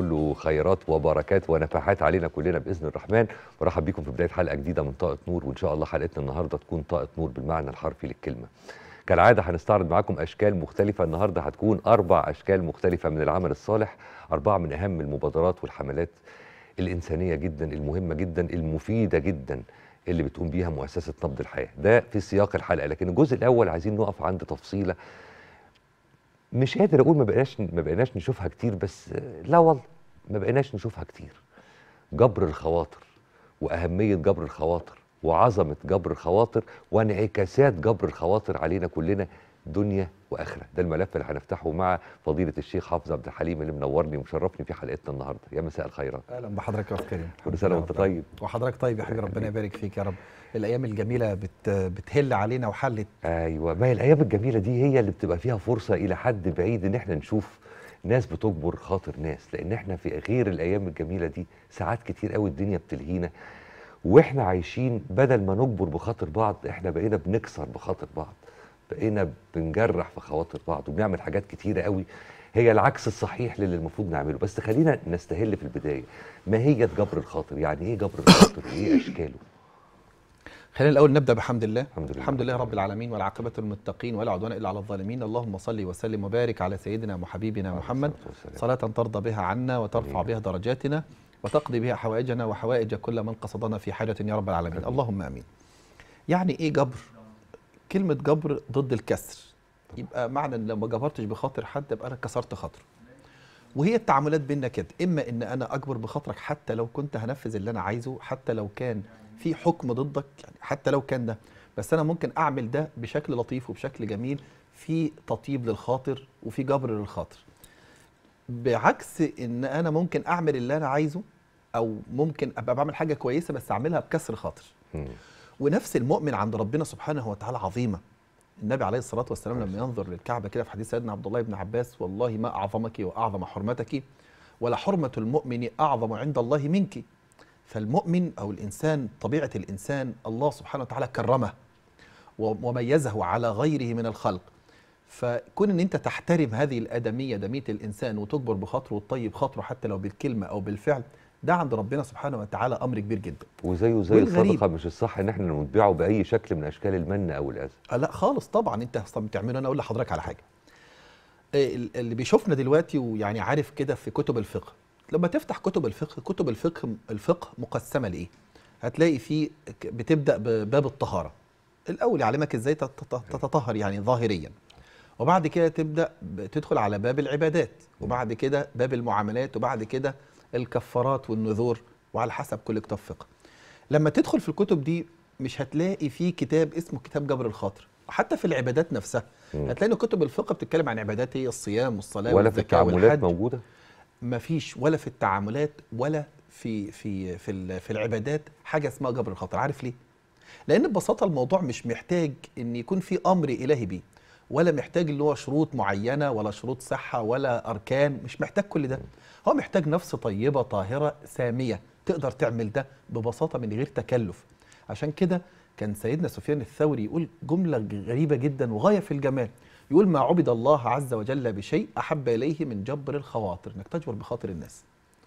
كله خيرات وبركات ونفحات علينا كلنا باذن الرحمن برحب بيكم في بدايه حلقه جديده من طاقه نور وان شاء الله حلقتنا النهارده تكون طاقه نور بالمعنى الحرفي للكلمه كالعاده هنستعرض معاكم اشكال مختلفه النهارده هتكون اربع اشكال مختلفه من العمل الصالح اربعه من اهم المبادرات والحملات الانسانيه جدا المهمه جدا المفيده جدا اللي بتقوم بيها مؤسسه نبض الحياه ده في سياق الحلقه لكن الجزء الاول عايزين نقف عند تفصيله مش قادر اقول ما بقيناش ما بقيناش نشوفها كتير بس لا والله ما بقيناش نشوفها كتير جبر الخواطر واهميه جبر الخواطر وعظمه جبر الخواطر وانعكاسات جبر الخواطر علينا كلنا دنيا واخره ده الملف اللي هنفتحه مع فضيله الشيخ حافظ عبد الحليم اللي منورني ومشرفني في حلقتنا النهارده يا مساء الخيرات اهلا بحضرتك يا استاذ كريم كل سنه وانت طيب وحضرتك طيب يا حبيبي ربنا يبارك فيك يا رب الايام الجميله بت بتهل علينا وحلت ايوه ما هي الايام الجميله دي هي اللي بتبقى فيها فرصه الى حد بعيد ان احنا نشوف ناس بتجبر خاطر ناس لان احنا في غير الايام الجميله دي ساعات كتير قوي الدنيا بتلهينا واحنا عايشين بدل ما نجبر بخاطر بعض احنا بقينا بنكسر بخاطر بعض بقينا بنجرح في خواطر بعض وبنعمل حاجات كتيره قوي هي العكس الصحيح للي المفروض نعمله بس خلينا نستهل في البدايه ما هي جبر الخاطر يعني ايه جبر الخاطر وايه اشكاله خلينا الاول نبدا بحمد الله الحمد لله. الحمد لله رب العالمين والعاقبه للمتقين ولا عدوان الا على الظالمين اللهم صل وسلم وبارك على سيدنا وحبيبنا محمد الصلاة والسلام. صلاه ترضى بها عنا وترفع آمين. بها درجاتنا وتقضي بها حوائجنا وحوائج كل من قصدنا في حاجه يا رب العالمين آمين. اللهم امين يعني ايه جبر كلمه جبر ضد الكسر يبقى معنى ان لو ما جبرتش بخاطر حد يبقى انا كسرت خاطره وهي التعاملات بينا كده اما ان انا اجبر بخاطرك حتى لو كنت هنفذ اللي انا عايزه حتى لو كان في حكم ضدك يعني حتى لو كان ده بس انا ممكن اعمل ده بشكل لطيف وبشكل جميل في تطيب للخاطر وفي جبر للخاطر بعكس ان انا ممكن اعمل اللي انا عايزه او ممكن ابقى بعمل حاجه كويسه بس اعملها بكسر خاطر مم. ونفس المؤمن عند ربنا سبحانه وتعالى عظيمه النبي عليه الصلاه والسلام لما ينظر للكعبه كده في حديث سيدنا عبد الله بن عباس والله ما اعظمك واعظم حرمتك ولا حرمه المؤمن اعظم عند الله منك فالمؤمن او الانسان طبيعه الانسان الله سبحانه وتعالى كرمه و- وميزه على غيره من الخلق فكون ان انت تحترم هذه الادميه دميه الانسان وتجبر بخاطره وتطيب خاطره حتى لو بالكلمه او بالفعل ده عند ربنا سبحانه وتعالى امر كبير جدا وزيه زي والغريب. الصدقه مش الصح ان احنا نتبعه باي شكل من اشكال المن او الاذى آه لا خالص طبعا انت اصلا بتعمله انا اقول لحضرتك على حاجه آه، ال- اللي بيشوفنا دلوقتي ويعني عارف كده في كتب الفقه لما تفتح كتب الفقه كتب الفقه الفقه مقسمه لايه هتلاقي في ك- بتبدا بباب الطهاره الاول يعلمك ازاي تت- تت- تتطهر يعني ظاهريا وبعد كده تبدا ب- تدخل على باب العبادات وبعد كده باب المعاملات وبعد كده الكفارات والنذور وعلى حسب كل كتاب فقه لما تدخل في الكتب دي مش هتلاقي في كتاب اسمه كتاب جبر الخاطر حتى في العبادات نفسها مم. هتلاقي ان كتب الفقه بتتكلم عن عبادات هي الصيام والصلاه ولا في والزكاه التعاملات والحج موجوده مفيش ولا في التعاملات ولا في في في ال- في العبادات حاجه اسمها جبر الخاطر عارف ليه لان ببساطه الموضوع مش محتاج ان يكون في امر الهي بيه ولا محتاج اللي هو شروط معينه ولا شروط صحه ولا اركان مش محتاج كل ده هو محتاج نفس طيبه طاهره ساميه تقدر تعمل ده ببساطه من غير تكلف عشان كده كان سيدنا سفيان الثوري يقول جمله غريبه جدا وغايه في الجمال يقول ما عبد الله عز وجل بشيء احب اليه من جبر الخواطر انك تجبر بخاطر الناس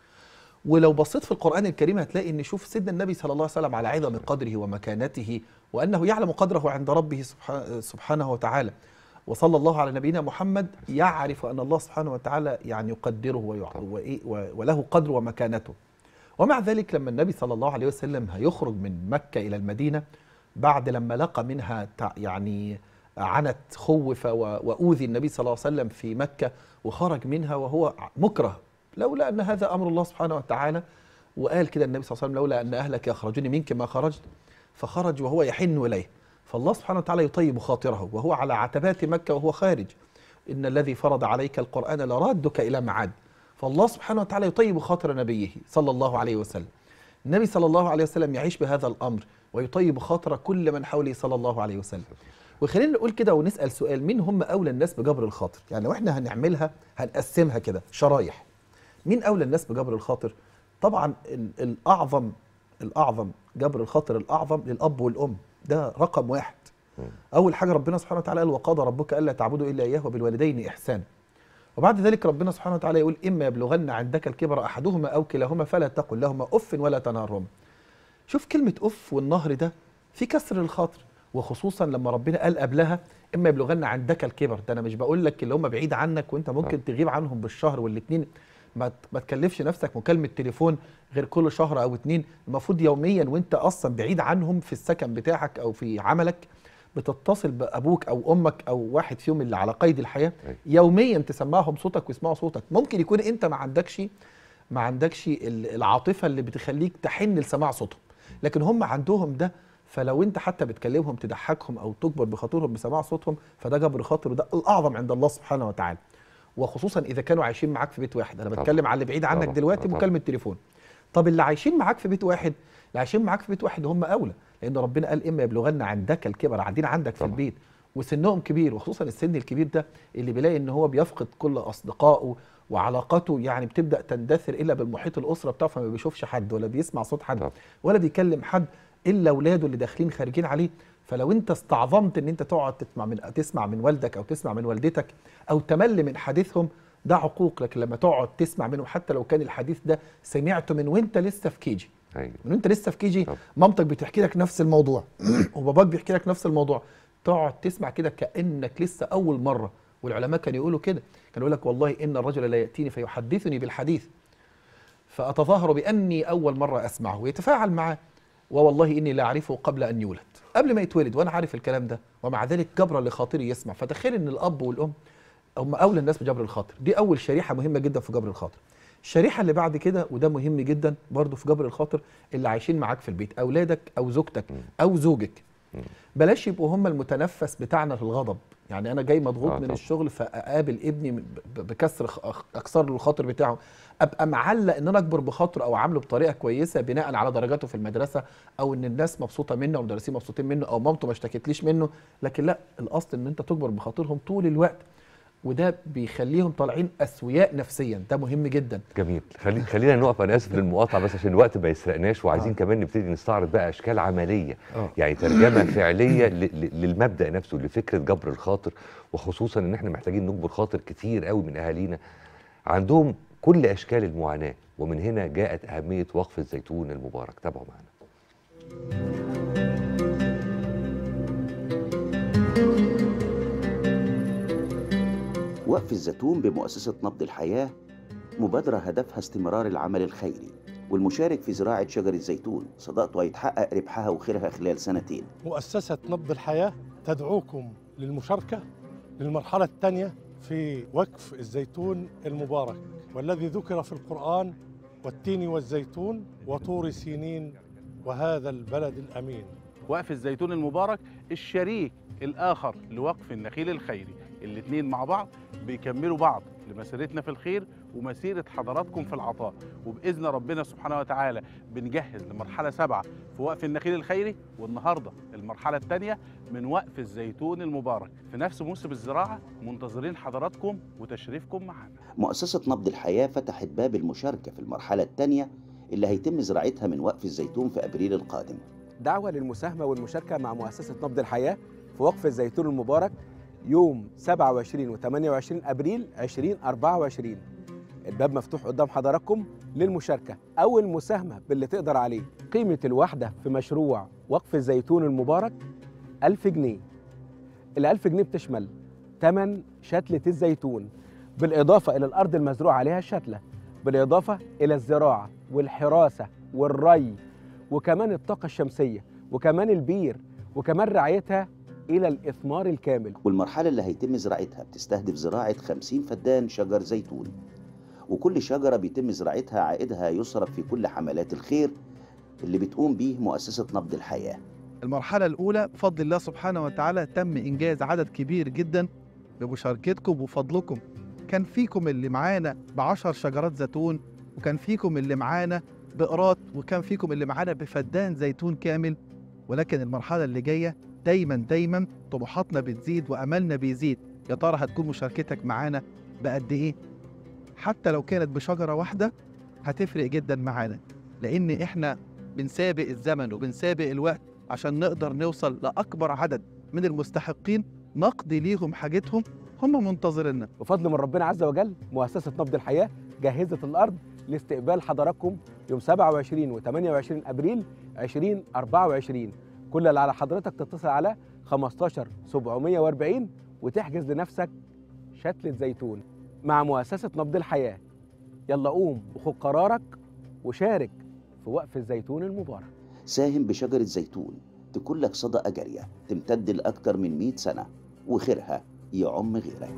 ولو بصيت في القرآن الكريم هتلاقي ان شوف سيدنا النبي صلى الله عليه وسلم على عظم قدره ومكانته وانه يعلم قدره عند ربه سبحانه, سبحانه وتعالى وصلى الله على نبينا محمد يعرف ان الله سبحانه وتعالى يعني يقدره ويع- وإيه- و- وله قدر ومكانته ومع ذلك لما النبي صلى الله عليه وسلم هيخرج من مكة إلى المدينة بعد لما لقى منها تع- يعني عنت خوف و- وأوذي النبي صلى الله عليه وسلم في مكة وخرج منها وهو مكره لولا أن هذا أمر الله سبحانه وتعالى وقال كده النبي صلى الله عليه وسلم لولا أن أهلك يخرجون منك ما خرجت فخرج وهو يحن إليه فالله سبحانه وتعالى يطيب خاطره وهو على عتبات مكة وهو خارج إن الذي فرض عليك القرآن لرادك إلى معاد فالله سبحانه وتعالى يطيب خاطر نبيه صلى الله عليه وسلم النبي صلى الله عليه وسلم يعيش بهذا الأمر ويطيب خاطر كل من حوله صلى الله عليه وسلم وخلينا نقول كده ونسأل سؤال مين هم أولى الناس بجبر الخاطر يعني لو احنا هنعملها هنقسمها كده شرايح مين أولى الناس بجبر الخاطر طبعا ال- الأعظم الأعظم جبر الخاطر الأعظم للأب والأم ده رقم واحد اول حاجه ربنا سبحانه وتعالى قال وقضى ربك الا تعبدوا الا اياه وبالوالدين احسانا وبعد ذلك ربنا سبحانه وتعالى يقول اما يبلغن عندك الكبر احدهما او كلاهما فلا تقل لهما اف ولا تنهرهما شوف كلمه اف والنهر ده في كسر الخاطر وخصوصا لما ربنا قال قبلها اما يبلغن عندك الكبر ده انا مش بقول لك اللي هم بعيد عنك وانت ممكن تغيب عنهم بالشهر والاثنين ما ت- ما تكلفش نفسك مكالمه تليفون غير كل شهر او اتنين المفروض يوميا وانت اصلا بعيد عنهم في السكن بتاعك او في عملك بتتصل بابوك او امك او واحد فيهم اللي على قيد الحياه أيوة. يوميا تسمعهم صوتك ويسمعوا صوتك ممكن يكون انت ما عندكش ما عندكش ال- العاطفه اللي بتخليك تحن لسماع صوتهم لكن هم عندهم ده فلو انت حتى بتكلمهم تضحكهم او تجبر بخاطرهم بسماع صوتهم فده جبر خاطر وده الاعظم عند الله سبحانه وتعالى وخصوصا اذا كانوا عايشين معاك في بيت واحد انا طبعا. بتكلم على اللي بعيد عنك طبعا. دلوقتي آه طبعا. مكالمه تليفون طب اللي عايشين معاك في بيت واحد اللي عايشين معاك في بيت واحد هم اولى لان ربنا قال اما يبلغن عندك الكبر قاعدين عندك في طبعا. البيت وسنهم كبير وخصوصا السن الكبير ده اللي بيلاقي ان هو بيفقد كل اصدقائه وعلاقاته يعني بتبدا تندثر الا بالمحيط الاسره بتاعه فما بيشوفش حد ولا بيسمع صوت حد طبعا. ولا بيكلم حد الا اولاده اللي داخلين خارجين عليه فلو انت استعظمت ان انت تقعد تسمع من تسمع من والدك او تسمع من والدتك او تمل من حديثهم ده عقوق لكن لما تقعد تسمع منهم حتى لو كان الحديث ده سمعته من وانت لسه في كيجي ايوه من وانت لسه في كيجي طب. مامتك بتحكي لك نفس الموضوع وباباك بيحكي لك نفس الموضوع تقعد تسمع كده كانك لسه اول مره والعلماء كانوا يقولوا كده كانوا يقول لك والله ان الرجل لا ياتيني فيحدثني بالحديث فاتظاهر باني اول مره اسمعه ويتفاعل معاه ووالله اني لا اعرفه قبل ان يولد قبل ما يتولد وانا عارف الكلام ده ومع ذلك جبر لخاطري يسمع فتخيل ان الاب والام هم اولى الناس بجبر الخاطر دي اول شريحه مهمه جدا في جبر الخاطر الشريحه اللي بعد كده وده مهم جدا برضو في جبر الخاطر اللي عايشين معاك في البيت اولادك او زوجتك او زوجك بلاش يبقوا هم المتنفس بتاعنا في الغضب يعني انا جاي مضغوط آه من طبعا. الشغل فاقابل ابني ب- ب- بكسر خ- اكسر له الخاطر بتاعه ابقى معلق ان انا اكبر بخاطره او عامله بطريقه كويسه بناء على درجاته في المدرسه او ان الناس مبسوطه منه او المدرسين مبسوطين منه او مامته ما اشتكتليش منه لكن لا الاصل ان انت تكبر بخاطرهم طول الوقت وده بيخليهم طالعين اسوياء نفسيا ده مهم جدا جميل خلي خلينا نقف انا اسف للمقاطعه بس عشان الوقت ما يسرقناش وعايزين آه. كمان نبتدي نستعرض بقى اشكال عمليه آه. يعني ترجمه فعليه ل- ل- للمبدا نفسه لفكره جبر الخاطر وخصوصا ان احنا محتاجين نجبر خاطر كتير قوي من اهالينا عندهم كل اشكال المعاناه ومن هنا جاءت اهميه وقف الزيتون المبارك تابعوا معنا وقف الزيتون بمؤسسة نبض الحياة مبادرة هدفها استمرار العمل الخيري والمشارك في زراعة شجر الزيتون صدقته هيتحقق ربحها وخيرها خلال سنتين مؤسسة نبض الحياة تدعوكم للمشاركة للمرحلة الثانية في وقف الزيتون المبارك والذي ذكر في القرآن والتين والزيتون وطور سينين وهذا البلد الأمين وقف الزيتون المبارك الشريك الآخر لوقف النخيل الخيري الاثنين مع بعض بيكملوا بعض لمسيرتنا في الخير ومسيرة حضراتكم في العطاء وبإذن ربنا سبحانه وتعالى بنجهز لمرحلة سبعة في وقف النخيل الخيري والنهاردة المرحلة الثانية من وقف الزيتون المبارك في نفس موسم الزراعة منتظرين حضراتكم وتشريفكم معنا مؤسسة نبض الحياة فتحت باب المشاركة في المرحلة الثانية اللي هيتم زراعتها من وقف الزيتون في أبريل القادم دعوة للمساهمة والمشاركة مع مؤسسة نبض الحياة في وقف الزيتون المبارك يوم 27 و 28 أبريل 2024 الباب مفتوح قدام حضراتكم للمشاركة أو المساهمة باللي تقدر عليه قيمة الوحدة في مشروع وقف الزيتون المبارك 1000 جنيه ال 1000 جنيه بتشمل ثمن شتلة الزيتون بالإضافة إلى الأرض المزروع عليها الشتلة بالإضافة إلى الزراعة والحراسة والري وكمان الطاقة الشمسية وكمان البير وكمان رعايتها إلى الإثمار الكامل والمرحلة اللي هيتم زراعتها بتستهدف زراعة 50 فدان شجر زيتون وكل شجرة بيتم زراعتها عائدها يصرف في كل حملات الخير اللي بتقوم بيه مؤسسة نبض الحياة المرحلة الأولى بفضل الله سبحانه وتعالى تم إنجاز عدد كبير جدا بمشاركتكم وفضلكم كان فيكم اللي معانا بعشر شجرات زيتون وكان فيكم اللي معانا بقراط وكان فيكم اللي معانا بفدان زيتون كامل ولكن المرحلة اللي جاية دايما دايما طموحاتنا بتزيد وأملنا بيزيد يا ترى هتكون مشاركتك معانا بقد إيه حتى لو كانت بشجرة واحدة هتفرق جدا معانا لأن إحنا بنسابق الزمن وبنسابق الوقت عشان نقدر نوصل لأكبر عدد من المستحقين نقضي ليهم حاجتهم هم منتظريننا بفضل من ربنا عز وجل مؤسسة نبض الحياة جهزت الأرض لاستقبال حضراتكم يوم 27 و 28 أبريل 2024 كل اللي على حضرتك تتصل على 15 740 وتحجز لنفسك شتلة زيتون مع مؤسسة نبض الحياة يلا قوم وخد قرارك وشارك في وقف الزيتون المبارك ساهم بشجرة زيتون تكون لك صدقة جارية تمتد لأكتر من 100 سنة وخيرها يعم غيرك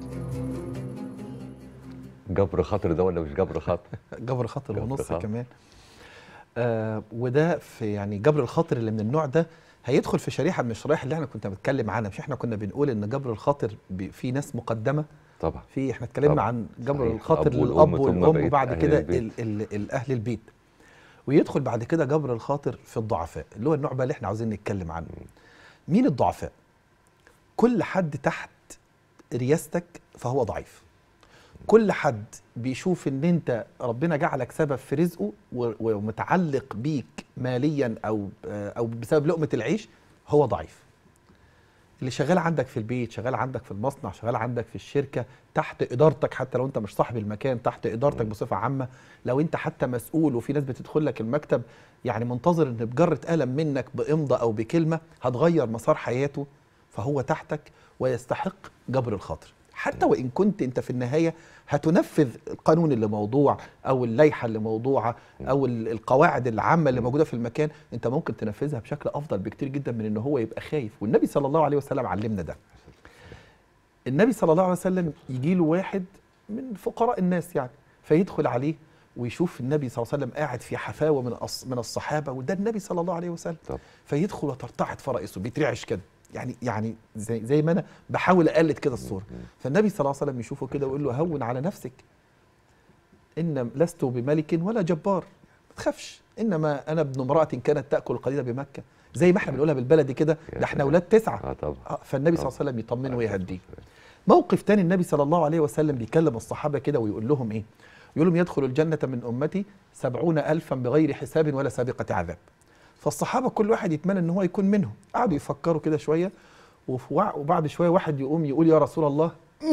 جبر خاطر ده ولا مش جبر خاطر جبر خاطر جبر ونص خاطر. كمان آه وده في يعني جبر الخاطر اللي من النوع ده هيدخل في شريحه من الشرايح اللي احنا كنا بنتكلم عنها مش احنا كنا بنقول ان جبر الخاطر بي- في ناس مقدمه طبعا في احنا اتكلمنا طبعا. عن جبر صحيح. الخاطر الأب للاب والأم ثم والام بقية وبعد أهل كده البيت. ال- ال- ال- اهل البيت ويدخل بعد كده جبر الخاطر في الضعفاء اللي هو النوع بقى اللي احنا عاوزين نتكلم عنه مين الضعفاء كل حد تحت رياستك فهو ضعيف كل حد بيشوف ان انت ربنا جعلك سبب في رزقه و- ومتعلق بيك ماليا او او بسبب لقمه العيش هو ضعيف اللي شغال عندك في البيت شغال عندك في المصنع شغال عندك في الشركه تحت ادارتك حتى لو انت مش صاحب المكان تحت ادارتك بصفه عامه لو انت حتى مسؤول وفي ناس بتدخل لك المكتب يعني منتظر ان بجره قلم منك بامضه او بكلمه هتغير مسار حياته فهو تحتك ويستحق جبر الخاطر حتى وان كنت انت في النهايه هتنفذ القانون اللي موضوع او اللائحه اللي موضوعه او ال- القواعد العامه اللي موجوده في المكان انت ممكن تنفذها بشكل افضل بكتير جدا من ان هو يبقى خايف والنبي صلى الله عليه وسلم علمنا ده النبي صلى الله عليه وسلم يجي له واحد من فقراء الناس يعني فيدخل عليه ويشوف النبي صلى الله عليه وسلم قاعد في حفاوه من الأص- من الصحابه وده النبي صلى الله عليه وسلم طب. فيدخل وترتعد فرائسه بيترعش كده يعني يعني زي, زي ما انا بحاول اقلد كده الصوره فالنبي صلى الله عليه وسلم يشوفه كده ويقول له هون على نفسك ان لست بملك ولا جبار ما تخافش انما انا ابن امراه كانت تاكل القليل بمكه زي ما احنا بنقولها بالبلدي كده يا ده احنا سلام. اولاد تسعه اه طبعا آه، فالنبي صلى الله عليه وسلم يطمنه ويهديه موقف تاني النبي صلى الله عليه وسلم بيكلم الصحابة كده ويقول لهم إيه يقول لهم يدخل الجنة من أمتي سبعون ألفا بغير حساب ولا سابقة عذاب فالصحابة كل واحد يتمنى إن هو يكون منهم قعدوا يفكروا كده شوية وف- وع- وبعد شوية واحد يقوم يقول يا رسول الله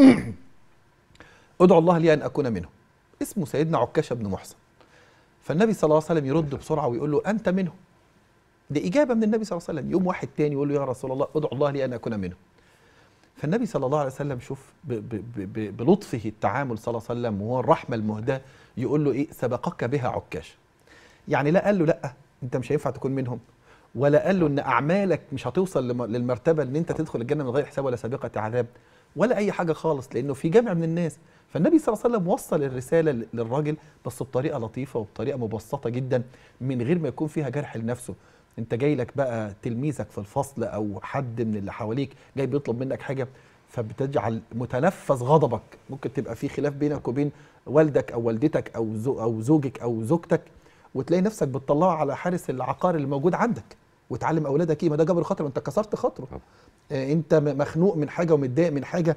ادعو الله لي أن أكون منهم اسمه سيدنا عكاشة بن محسن فالنبي صلى الله عليه وسلم يرد بسرعة ويقول له أنت منهم دي إجابة من النبي صلى الله عليه وسلم يوم واحد تاني يقول له يا رسول الله ادعو الله لي أن أكون منهم فالنبي صلى الله عليه وسلم شوف ب ب ب ب بلطفه التعامل صلى الله عليه وسلم وهو الرحمه المهداه يقول له ايه سبقك بها عكاش يعني لا قال له لا انت مش هينفع تكون منهم ولا قال له ان اعمالك مش هتوصل لم- للمرتبه ان انت تدخل الجنه من غير حساب ولا سابقه عذاب ولا اي حاجه خالص لانه في جمع من الناس فالنبي صلى الله عليه وسلم وصل الرساله ل- للراجل بس بطريقه لطيفه وبطريقه مبسطه جدا من غير ما يكون فيها جرح لنفسه انت جاي لك بقى تلميذك في الفصل او حد من اللي حواليك جاي بيطلب منك حاجه فبتجعل متنفس غضبك ممكن تبقى في خلاف بينك وبين والدك او والدتك او زو او زوجك او زوجتك وتلاقي نفسك بتطلعه على حارس العقار اللي موجود عندك وتعلم اولادك ايه ما ده جبر خاطر ما انت كسرت خاطره طبعا. آه، انت م- مخنوق من حاجه ومتضايق من حاجه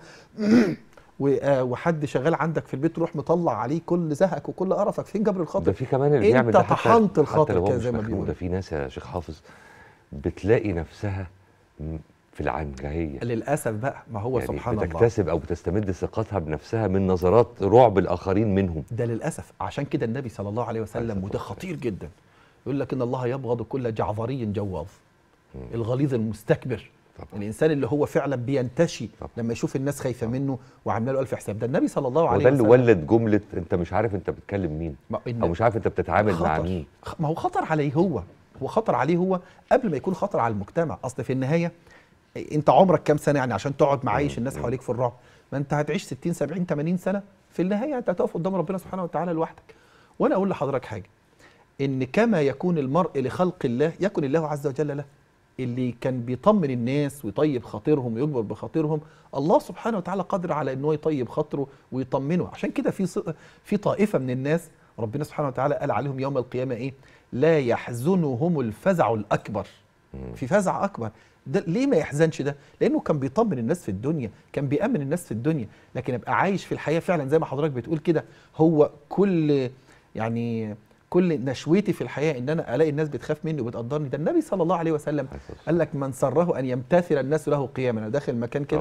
و- آه، وحد شغال عندك في البيت تروح مطلع عليه كل زهقك وكل قرفك فين جبر الخاطر ده في كمان اللي انت بيعمل ده حتى طحنت حتى الخاطر لو هو كده مش زي ما مخنوق، بيقولوا. ده في ناس يا شيخ حافظ بتلاقي نفسها م- في العنجهيه للاسف بقى ما هو يعني سبحان الله بتكتسب او بتستمد ثقتها بنفسها من نظرات رعب الاخرين منهم ده للاسف عشان كده النبي صلى الله عليه وسلم الصلاة وده والسلام. خطير جدا يقول لك ان الله يبغض كل جعظري جواظ الغليظ المستكبر طبعا. الانسان اللي هو فعلا بينتشي طبعا. لما يشوف الناس خايفه منه وعامله له الف حساب ده النبي صلى الله هو عليه ده اللي وسلم ولد جمله انت مش عارف انت بتكلم مين ما, إن او مش عارف انت بتتعامل مع خطر. مين خ- ما هو خطر عليه هو هو خطر عليه هو قبل ما يكون خطر على المجتمع اصل في النهايه انت عمرك كام سنه يعني عشان تقعد معايش الناس حواليك في الرعب ما انت هتعيش 60 70 80 سنه في النهايه انت هتقف قدام ربنا سبحانه وتعالى لوحدك وانا اقول لحضرتك حاجه ان كما يكون المرء لخلق الله يكن الله عز وجل له اللي كان بيطمن الناس ويطيب خاطرهم ويجبر بخاطرهم الله سبحانه وتعالى قادر على ان هو يطيب خاطره ويطمنه عشان كده في ص- في طائفه من الناس ربنا سبحانه وتعالى قال عليهم يوم القيامه ايه لا يحزنهم الفزع الاكبر في فزع اكبر ده ليه ما يحزنش ده لانه كان بيطمن الناس في الدنيا كان بيامن الناس في الدنيا لكن ابقى عايش في الحياه فعلا زي ما حضرتك بتقول كده هو كل يعني كل نشوتي في الحياه ان انا الاقي الناس بتخاف مني وبتقدرني ده النبي صلى الله عليه وسلم قال لك من سره ان يمتثل الناس له قياما انا داخل مكان كده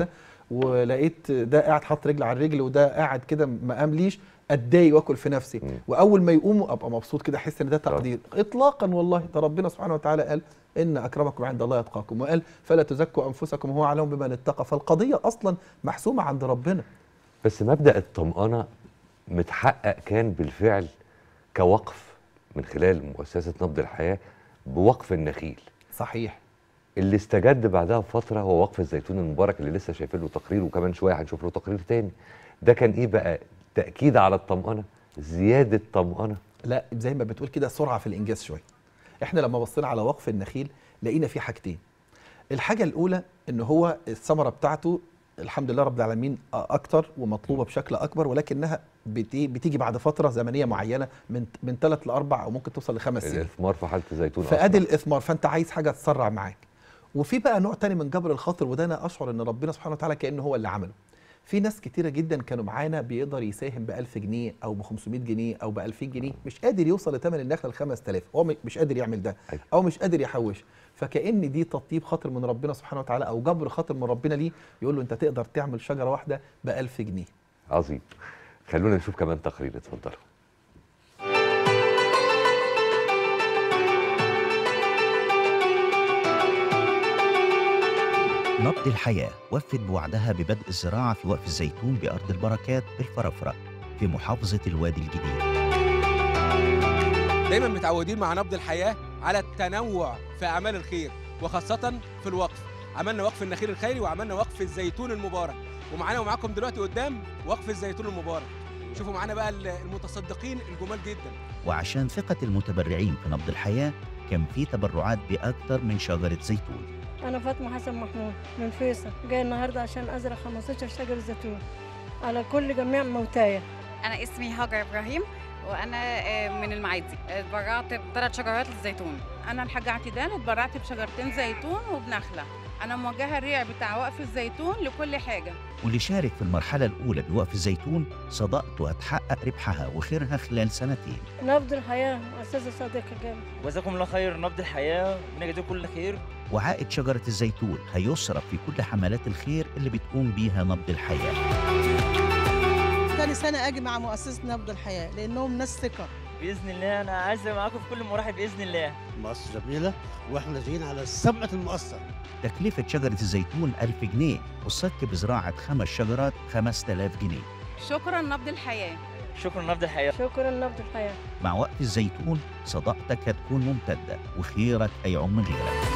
ولقيت ده قاعد حاطط رجل على الرجل وده قاعد كده ما قامليش اتضايق واكل في نفسي مم. واول ما يقوموا ابقى مبسوط كده احس ان ده تقدير اطلاقا والله ده ربنا سبحانه وتعالى قال ان اكرمكم عند الله يتقاكم وقال فلا تزكوا انفسكم هو اعلم بمن اتقى فالقضيه اصلا محسومه عند ربنا بس مبدا الطمانه متحقق كان بالفعل كوقف من خلال مؤسسه نبض الحياه بوقف النخيل صحيح اللي استجد بعدها بفتره هو وقف الزيتون المبارك اللي لسه شايفين له تقرير وكمان شويه هنشوف له تقرير تاني ده كان ايه بقى تاكيد على الطمانه زياده طمانه لا زي ما بتقول كده سرعه في الانجاز شويه احنا لما بصينا على وقف النخيل لقينا فيه حاجتين الحاجه الاولى ان هو الثمره بتاعته الحمد لله رب العالمين اكتر ومطلوبه بشكل اكبر ولكنها بتي- بتيجي بعد فتره زمنيه معينه من من ثلاث لاربع او ممكن توصل لخمس سنين الاثمار في حاله الزيتون فادي أسرع. الاثمار فانت عايز حاجه تسرع معاك وفي بقى نوع تاني من جبر الخاطر وده انا اشعر ان ربنا سبحانه وتعالى كانه هو اللي عمله في ناس كتيره جدا كانوا معانا بيقدر يساهم ب 1000 جنيه او ب 500 جنيه او ب 2000 جنيه مش قادر يوصل لثمن النخله ل 5000 هو م- مش قادر يعمل ده أيوة. او مش قادر يحوش فكأن دي تطيب خاطر من ربنا سبحانه وتعالى او جبر خاطر من ربنا ليه يقول له انت تقدر تعمل شجره واحده ب 1000 جنيه عظيم خلونا نشوف كمان تقرير اتفضلوا نبض الحياة وفت بوعدها ببدء الزراعة في وقف الزيتون بأرض البركات بالفرافرة في محافظة الوادي الجديد دايما متعودين مع نبض الحياه على التنوع في اعمال الخير وخاصه في الوقف عملنا وقف النخيل الخيري وعملنا وقف الزيتون المبارك ومعانا ومعاكم دلوقتي قدام وقف الزيتون المبارك شوفوا معانا بقى المتصدقين الجمال جدا وعشان ثقة المتبرعين في نبض الحياة كان في تبرعات بأكثر من شجرة زيتون أنا فاطمة حسن محمود من فيصل جاي النهاردة عشان أزرع 15 شجر زيتون على كل جميع موتايا أنا اسمي هاجر إبراهيم وأنا آه، من المعادي اتبرعت بثلاث شجرات للزيتون أنا الحاجة اعتدال اتبرعت بشجرتين زيتون وبنخلة أنا موجهة الريع بتاع وقف الزيتون لكل حاجة واللي شارك في المرحلة الأولى بوقف الزيتون صدقته هتحقق ربحها وخيرها خلال سنتين نبض الحياة مؤسسة صديقة جامد جزاكم الله خير نبض الحياة ونجدكم كل خير وعائد شجرة الزيتون هيصرف في كل حملات الخير اللي بتقوم بيها نبض الحياة تاني سنة أجي مع مؤسسة نبض الحياة لأنهم ناس ثقة بإذن الله أنا عايز أبقى معاكم في كل المراحل بإذن الله مؤسسة جميلة واحنا جايين على سبعة المؤسسة تكلفة شجرة الزيتون 1000 جنيه والصك بزراعة خمس شجرات 5000 جنيه شكرا نبض الحياة شكرا نبض الحياة شكرا نبض الحياة مع وقف الزيتون صدقتك هتكون ممتدة وخيرك هيعم غيرك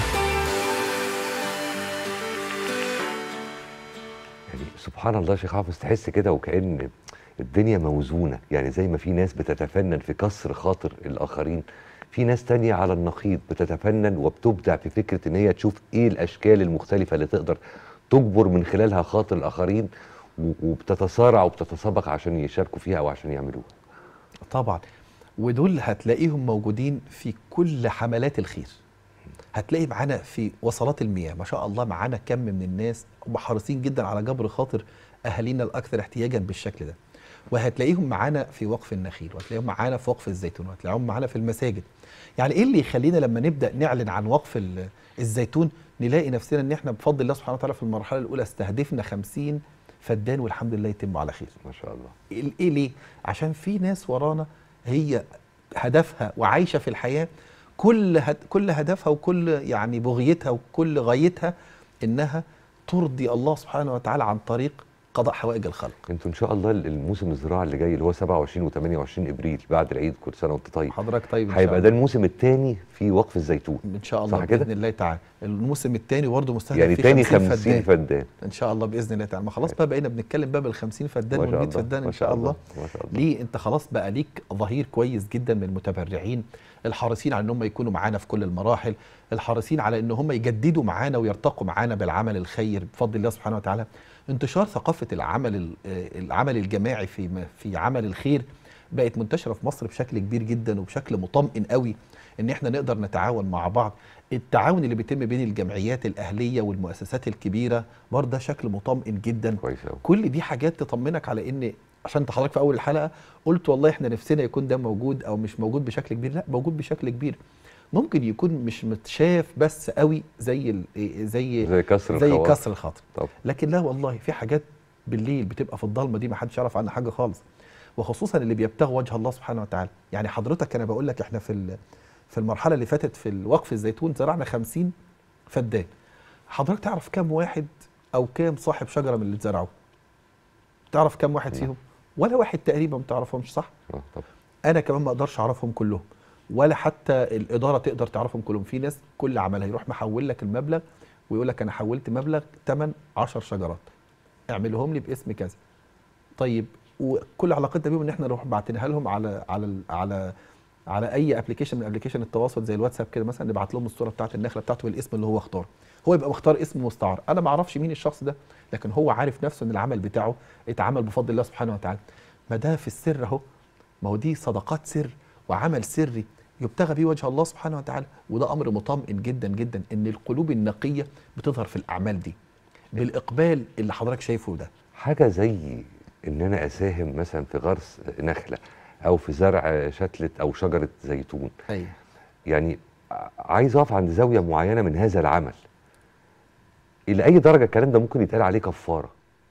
يعني سبحان الله يا شيخ حافظ تحس كده وكأن الدنيا موزونة يعني زي ما في ناس بتتفنن في كسر خاطر الآخرين في ناس تانية على النقيض بتتفنن وبتبدع في فكرة إن هي تشوف إيه الأشكال المختلفة اللي تقدر تجبر من خلالها خاطر الآخرين و- وبتتصارع وبتتسابق عشان يشاركوا فيها أو عشان يعملوها طبعا ودول هتلاقيهم موجودين في كل حملات الخير هتلاقي معانا في وصلات المياه ما شاء الله معانا كم من الناس هم حريصين جدا على جبر خاطر اهالينا الاكثر احتياجا بالشكل ده وهتلاقيهم معانا في وقف النخيل وهتلاقيهم معانا في وقف الزيتون وهتلاقيهم معانا في المساجد يعني ايه اللي يخلينا لما نبدا نعلن عن وقف ال- الزيتون نلاقي نفسنا ان احنا بفضل الله سبحانه وتعالى في المرحله الاولى استهدفنا 50 فدان والحمد لله يتم على خير ما شاء الله ال- ايه ليه عشان في ناس ورانا هي هدفها وعايشه في الحياه كل هد كل هدفها وكل يعني بغيتها وكل غايتها انها ترضي الله سبحانه وتعالى عن طريق قضاء حوائج الخلق انتوا ان شاء الله الموسم الزراعي اللي جاي اللي هو 27 و28 ابريل بعد العيد كل سنه وانت طيب حضرتك طيب إن شاء هيبقى الله. ده الموسم الثاني في وقف الزيتون ان شاء الله صح كده؟ باذن الله تعالى الموسم الثاني برضه مستهدف يعني فيه تاني 50 50 فدان ان شاء الله باذن الله تعالى ما خلاص بقى بقينا بنتكلم بقى بال 50 فدان ما وال شاء 100 الله، فدان ما ان شاء شاء الله الله، ما شاء الله. ليه انت خلاص بقى ليك ظهير كويس جدا من المتبرعين الحريصين على ان هم يكونوا معانا في كل المراحل الحريصين على ان هم يجددوا معانا ويرتقوا معانا بالعمل الخير بفضل الله سبحانه وتعالى انتشار ثقافه العمل ال- آه، العمل الجماعي في م- في عمل الخير بقت منتشره في مصر بشكل كبير جدا وبشكل مطمئن قوي ان احنا نقدر نتعاون مع بعض التعاون اللي بيتم بين الجمعيات الاهليه والمؤسسات الكبيره برضه ده شكل مطمئن جدا كويس قوي كل دي حاجات تطمنك على ان عشان انت حضرتك في اول الحلقه قلت والله احنا نفسنا يكون ده موجود او مش موجود بشكل كبير لا موجود بشكل كبير ممكن يكون مش متشاف بس قوي زي ال- إيه زي زي كسر زي الخواطر. كسر الخاطر طب لكن لا والله في حاجات بالليل بتبقى في الضلمه دي ما حدش يعرف عنها حاجه خالص وخصوصا اللي بيبتغوا وجه الله سبحانه وتعالى يعني حضرتك انا بقول لك احنا في ال- في المرحله اللي فاتت في الوقف الزيتون زرعنا 50 فدان حضرتك تعرف كام واحد او كام صاحب شجره من اللي اتزرعوا تعرف كام واحد فيهم ولا واحد تقريبا ما تعرفهمش صح اه طب انا كمان ما اقدرش اعرفهم كلهم ولا حتى الاداره تقدر تعرفهم كلهم في ناس كل عملها يروح محول لك المبلغ ويقول لك انا حولت مبلغ ثمن 10 شجرات اعملهم لي باسم كذا طيب وكل علاقتنا بيهم ان احنا نروح باعتينها لهم على على ال- على على اي ابلكيشن من ابلكيشن التواصل زي الواتساب كده مثلا نبعت لهم الصوره بتاعت النخله بتاعته بالاسم اللي هو اختاره هو يبقى مختار اسم مستعار انا ما اعرفش مين الشخص ده لكن هو عارف نفسه ان العمل بتاعه اتعمل بفضل الله سبحانه وتعالى ما ده في السر اهو ما هو دي صدقات سر وعمل سري يبتغى به وجه الله سبحانه وتعالى وده امر مطمئن جدا جدا ان القلوب النقيه بتظهر في الاعمال دي بالاقبال اللي حضرتك شايفه ده حاجه زي ان انا اساهم مثلا في غرس نخله او في زرع شتله او شجره زيتون ايوه يعني ع- عايز اقف عند زاويه معينه من هذا العمل الى اي درجه الكلام ده ممكن يتقال عليه كفاره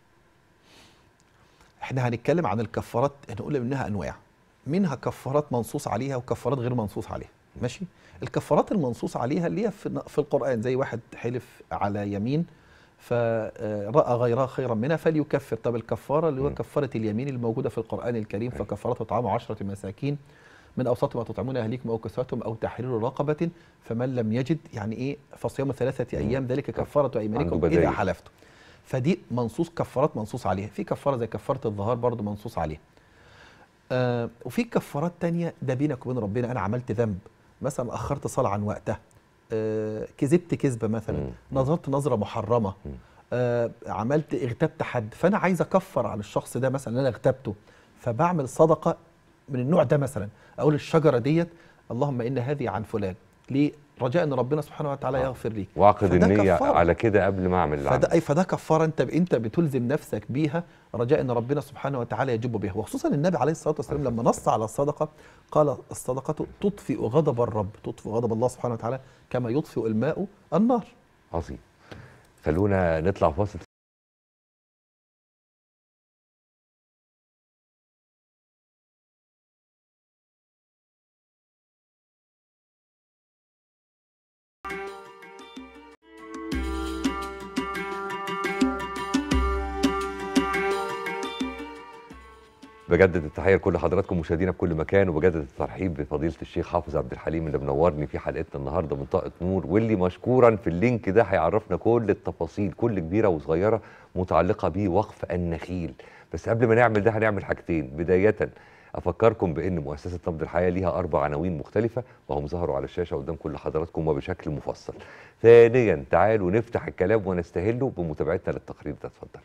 احنا هنتكلم عن الكفارات هنقول منها انواع منها كفارات منصوص عليها وكفارات غير منصوص عليها ماشي الكفارات المنصوص عليها اللي هي في في القران زي واحد حلف على يمين فراى غيرها خيرا منها فليكفر طب الكفاره اللي هو كفاره اليمين الموجوده في القران الكريم فكفارته طعام عشرة مساكين من اوسط ما تطعمون اهليكم او كسوتهم او تحرير رقبه فمن لم يجد يعني ايه فصيام ثلاثه ايام ذلك كفاره ايمانكم عنده اذا بدايل. حلفتم فدي منصوص كفارات منصوص عليها في كفاره زي كفاره الظهار برضو منصوص عليها آه وفي كفارات تانية ده بينك وبين ربنا انا عملت ذنب مثلا اخرت صلاه عن وقتها آه كذبت كذبه مثلا نظرت نظره محرمه آه عملت اغتبت حد فانا عايز اكفر عن الشخص ده مثلا انا اغتبته فبعمل صدقه من النوع ده مثلا اقول الشجره ديت اللهم ان هذه عن فلان ليه رجاء ان ربنا سبحانه وتعالى يغفر لي واعقد فده النيه كفارة. على كده قبل ما اعمل العمل فده اي فده كفاره انت انت بتلزم نفسك بيها رجاء ان ربنا سبحانه وتعالى يجب بها وخصوصا النبي عليه الصلاه والسلام لما نص على الصدقه قال الصدقه تطفئ غضب الرب تطفئ غضب الله سبحانه وتعالى كما يطفئ الماء النار عظيم خلونا نطلع فاصل بجدد التحيه لكل حضراتكم مشاهدينا في كل مكان وبجدد الترحيب بفضيله الشيخ حافظ عبد الحليم اللي منورني في حلقتنا النهارده من طاقه نور واللي مشكورا في اللينك ده هيعرفنا كل التفاصيل كل كبيره وصغيره متعلقه بوقف النخيل بس قبل ما نعمل ده هنعمل حاجتين بدايه افكركم بان مؤسسه نبض الحياه ليها اربع عناوين مختلفه وهم ظهروا على الشاشه قدام كل حضراتكم وبشكل مفصل ثانيا تعالوا نفتح الكلام ونستهله بمتابعتنا للتقرير ده اتفضلوا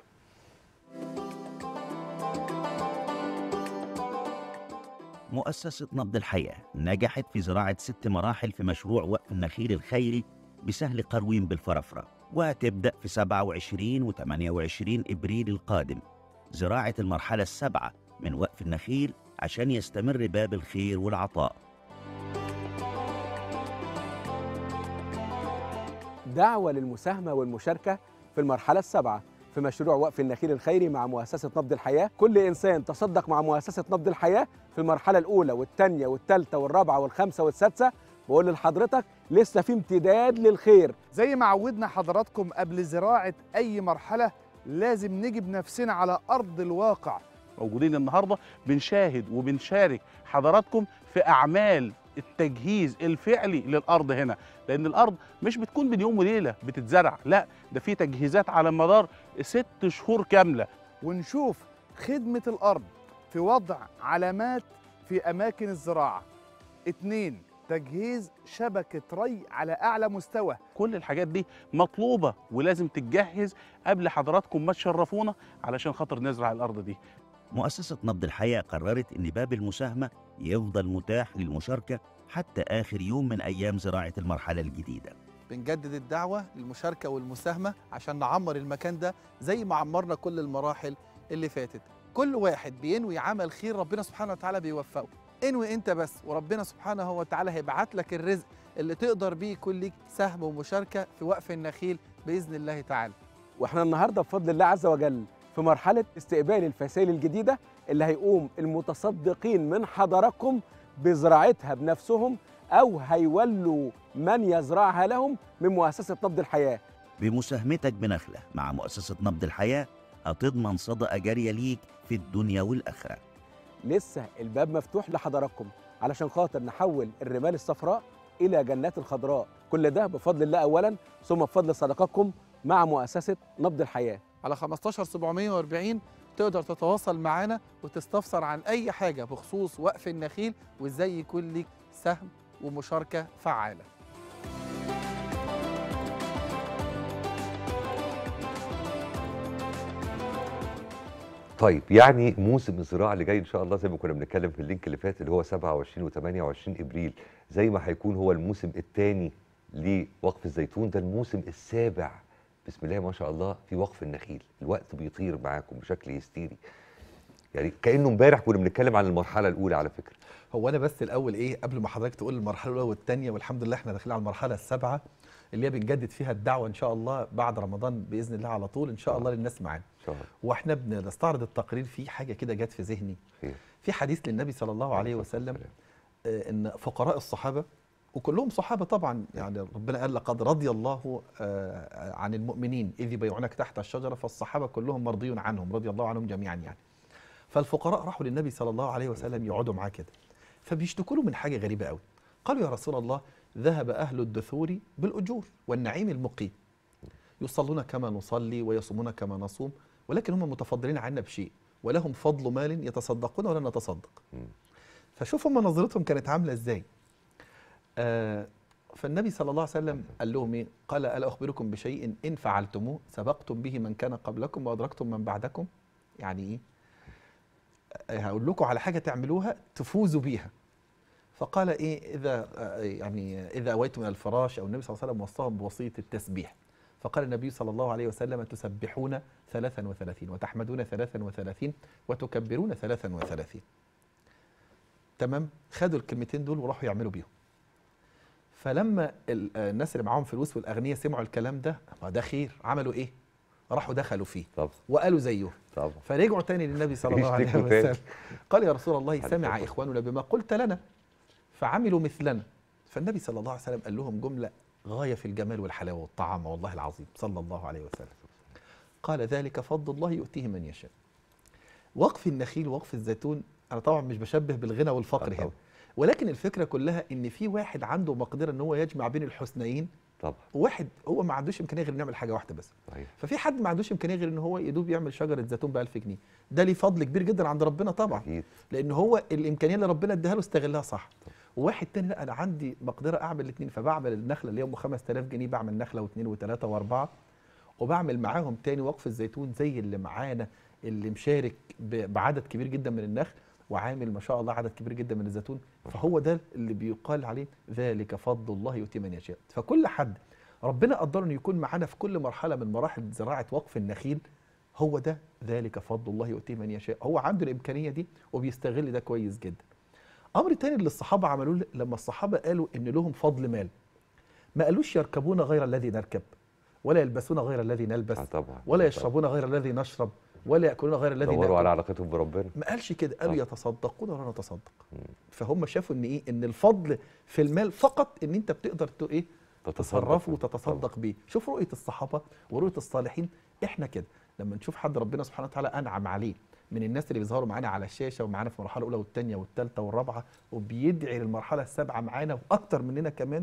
مؤسسة نبض الحياة نجحت في زراعة ست مراحل في مشروع وقف النخيل الخيري بسهل قروين بالفرافرة وتبدأ في 27 و 28 إبريل القادم زراعة المرحلة السابعة من وقف النخيل عشان يستمر باب الخير والعطاء دعوة للمساهمة والمشاركة في المرحلة السابعة في مشروع وقف النخيل الخيري مع مؤسسة نبض الحياة كل إنسان تصدق مع مؤسسة نبض الحياة في المرحلة الأولى والثانية والثالثة والرابعة والخامسة والسادسة بقول لحضرتك لسه في امتداد للخير زي ما عودنا حضراتكم قبل زراعة أي مرحلة لازم نجيب نفسنا على أرض الواقع موجودين النهارده بنشاهد وبنشارك حضراتكم في اعمال التجهيز الفعلي للارض هنا لان الارض مش بتكون بين يوم وليله بتتزرع لا ده في تجهيزات على مدار ست شهور كامله ونشوف خدمة الأرض في وضع علامات في أماكن الزراعة اتنين تجهيز شبكة ري على أعلى مستوى كل الحاجات دي مطلوبه ولازم تتجهز قبل حضراتكم ما تشرفونا علشان خاطر نزرع الارض دي مؤسسة نبض الحياة قررت إن باب المساهمة يفضل متاح للمشاركة حتى آخر يوم من أيام زراعة المرحلة الجديدة بنجدد الدعوة للمشاركة والمساهمة عشان نعمر المكان ده زي ما عمرنا كل المراحل اللي فاتت كل واحد بينوي عمل خير ربنا سبحانه وتعالى بيوفقه انوي انت بس وربنا سبحانه وتعالى هيبعت لك الرزق اللي تقدر بيه يكون ليك سهم ومشاركه في وقف النخيل باذن الله تعالى واحنا النهارده بفضل الله عز وجل في مرحله استقبال الفسائل الجديده اللي هيقوم المتصدقين من حضراتكم بزراعتها بنفسهم او هيولوا من يزرعها لهم من مؤسسه نبض الحياه بمساهمتك بنخلة مع مؤسسة نبض الحياة هتضمن صدقة جارية ليك في الدنيا والآخرة لسه الباب مفتوح لحضراتكم علشان خاطر نحول الرمال الصفراء الى جنات الخضراء كل ده بفضل الله اولا ثم بفضل صدقاتكم مع مؤسسه نبض الحياه على 15740 تقدر تتواصل معانا وتستفسر عن اي حاجه بخصوص وقف النخيل وازاي يكون ليك سهم ومشاركه فعاله طيب يعني موسم الزراعه اللي جاي ان شاء الله زي ما كنا بنتكلم في اللينك اللي فات اللي هو 27 و28 ابريل زي ما هيكون هو الموسم الثاني لوقف الزيتون ده الموسم السابع بسم الله ما شاء الله في وقف النخيل الوقت بيطير معاكم بشكل هستيري يعني كانه امبارح كنا بنتكلم عن المرحله الاولى على فكره هو انا بس الاول ايه قبل ما حضرتك تقول المرحله الاولى والثانيه والحمد لله احنا داخلين على المرحله السابعه اللي هي بنجدد فيها الدعوه ان شاء الله بعد رمضان باذن الله على طول ان شاء الله للناس معانا واحنا بنستعرض التقرير في حاجه كده جت في ذهني في حديث للنبي صلى الله عليه وسلم آه، ان فقراء الصحابه وكلهم صحابه طبعا يعني ربنا قال لقد رضي الله آه، عن المؤمنين اذ يبايعونك تحت الشجره فالصحابه كلهم مرضي عنهم رضي الله عنهم جميعا يعني فالفقراء راحوا للنبي صلى الله عليه وسلم يقعدوا معاه كده فبيشتكوا له من حاجه غريبه قوي قالوا يا رسول الله ذهب اهل الدثور بالاجور والنعيم المقيم يصلون كما نصلي ويصومون كما نصوم ولكن هم متفضلين عنا بشيء ولهم فضل مال يتصدقون ولا نتصدق فشوف هم نظرتهم كانت عامله ازاي آه فالنبي صلى الله عليه وسلم قال لهم ايه قال الا اخبركم بشيء ان فعلتموه سبقتم به من كان قبلكم وادركتم من بعدكم يعني ايه آه، هقول لكم على حاجه تعملوها تفوزوا بيها فقال ايه اذا آه، يعني اذا اويتم الى الفراش او النبي صلى الله عليه وسلم وصاهم بوصيه التسبيح فقال النبي صلى الله عليه وسلم تسبحون 33 وتحمدون 33 وتكبرون 33 تمام خدوا الكلمتين دول وراحوا يعملوا بيهم فلما ال- آه، الناس اللي معاهم فلوس والاغنياء سمعوا الكلام ده ما ده خير عملوا ايه راحوا دخلوا فيه طب وقالوا زيه طبعا فرجعوا تاني للنبي صلى الله عليه يشتكوا تاني. وسلم قال يا رسول الله عليه سمع الصلاة اخواننا بما قلت لنا فعملوا مثلنا فالنبي صلى الله عليه وسلم قال لهم جمله غايه في الجمال والحلاوه والطعام والله العظيم صلى الله عليه وسلم قال ذلك فضل الله يؤتيه من يشاء وقف النخيل ووقف الزيتون انا طبعا مش بشبه بالغنى والفقر هنا ولكن الفكره كلها ان في واحد عنده مقدره ان هو يجمع بين الحسنيين طبعا وواحد هو ما عندوش امكانيه غير انه يعمل حاجه واحده بس صحيح ففي حد ما عندوش امكانيه غير ان هو يدوب يعمل شجره زيتون ب 1000 جنيه ده ليه فضل كبير جدا عند ربنا طبعا أكيد. لان هو الامكانيه اللي ربنا اداها له استغلها صح وواحد تاني لا انا عندي مقدره اعمل الاثنين فبعمل النخله اللي هم 5000 جنيه بعمل نخله واثنين وثلاثه واربعه وبعمل معاهم تاني وقف الزيتون زي اللي معانا اللي مشارك ب- بعدد كبير جدا من النخل وعامل ما شاء الله عدد كبير جدا من الزيتون فهو ده اللي بيقال عليه ذلك فضل الله يؤتي من يشاء فكل حد ربنا قدر انه يكون معانا في كل مرحله من مراحل زراعه وقف النخيل هو ده ذلك فضل الله يؤتيه من يشاء هو عنده الامكانيه دي وبيستغل ده كويس جدا امر تاني اللي الصحابه عملوه لما الصحابه قالوا ان لهم فضل مال ما قالوش يركبون غير الذي نركب ولا يلبسون غير الذي نلبس طبعا ولا يشربون غير الذي نشرب ولا ياكلون غير الذي دوروا ناكل على علاقتهم بربنا ما قالش كده قالوا يتصدقون ولا نتصدق فهم شافوا ان ايه ان الفضل في المال فقط ان انت بتقدر ت- ايه تصرفه وتتصدق بيه شوف رؤيه الصحابه ورؤيه الصالحين احنا كده لما نشوف حد ربنا سبحانه وتعالى انعم عليه من الناس اللي بيظهروا معانا على الشاشه ومعانا في المرحله الاولى والثانيه والثالثه والرابعه وبيدعي للمرحله السابعه معانا واكتر مننا كمان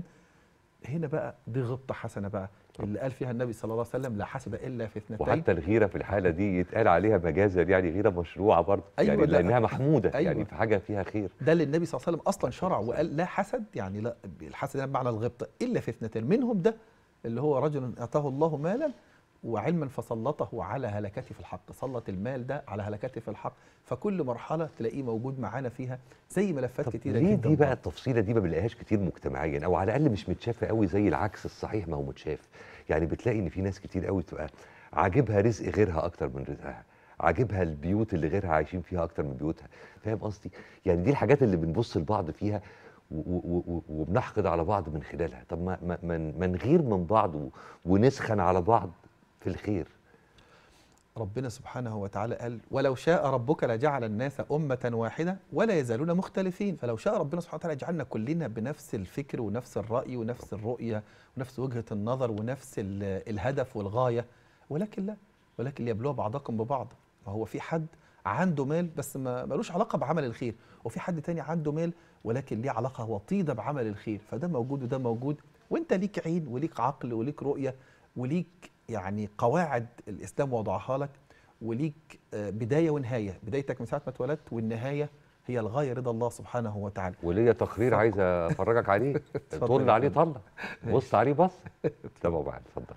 هنا بقى دي غبطه حسنه بقى اللي قال فيها النبي صلى الله عليه وسلم لا حسد الا في اثنتين وحتى الغيره في الحاله دي يتقال عليها مجازا يعني غيره مشروعه برضه أيوة، يعني لا. لانها محموده أيوة. يعني في حاجه فيها خير ده اللي النبي صلى الله عليه وسلم اصلا شرع وقال لا حسد يعني لا الحسد ده بمعنى الغبطه الا في اثنتين منهم ده اللي هو رجل اتاه الله مالا وعلما فسلطه على هلكته في الحق سلط المال ده على هلكته في الحق فكل مرحله تلاقيه موجود معانا فيها زي ملفات كتيره ليه جدا دي بقى التفصيله دي ما بنلاقيهاش كتير مجتمعيا او على الاقل مش متشافه قوي زي العكس الصحيح ما هو متشاف يعني بتلاقي ان في ناس كتير قوي تبقى عاجبها رزق غيرها اكتر من رزقها عاجبها البيوت اللي غيرها عايشين فيها اكتر من بيوتها فاهم قصدي يعني دي الحاجات اللي بنبص لبعض فيها و- و- و- وبنحقد على بعض من خلالها طب ما ما- ما ما نغير من بعض و- ونسخن على بعض في الخير ربنا سبحانه وتعالى قال ولو شاء ربك لجعل الناس أمة واحدة ولا يزالون مختلفين فلو شاء ربنا سبحانه وتعالى يجعلنا كلنا بنفس الفكر ونفس الرأي ونفس الرؤية ونفس وجهة النظر ونفس ال- الهدف والغاية ولكن لا ولكن ليبلو بعضكم ببعض ما هو في حد عنده مال بس ما ملوش علاقة بعمل الخير وفي حد تاني عنده مال ولكن ليه علاقة وطيدة بعمل الخير فده موجود وده موجود وانت ليك عين وليك عقل وليك رؤية وليك يعني قواعد الاسلام وضعها لك وليك آه، بدايه ونهايه بدايتك من ساعه ما اتولدت والنهايه هي الغايه رضا الله سبحانه وتعالى وليا تقرير عايز افرجك عليه اتفضل طل يا عليه فندم. طله بص عليه بص تابعوا معايا اتفضل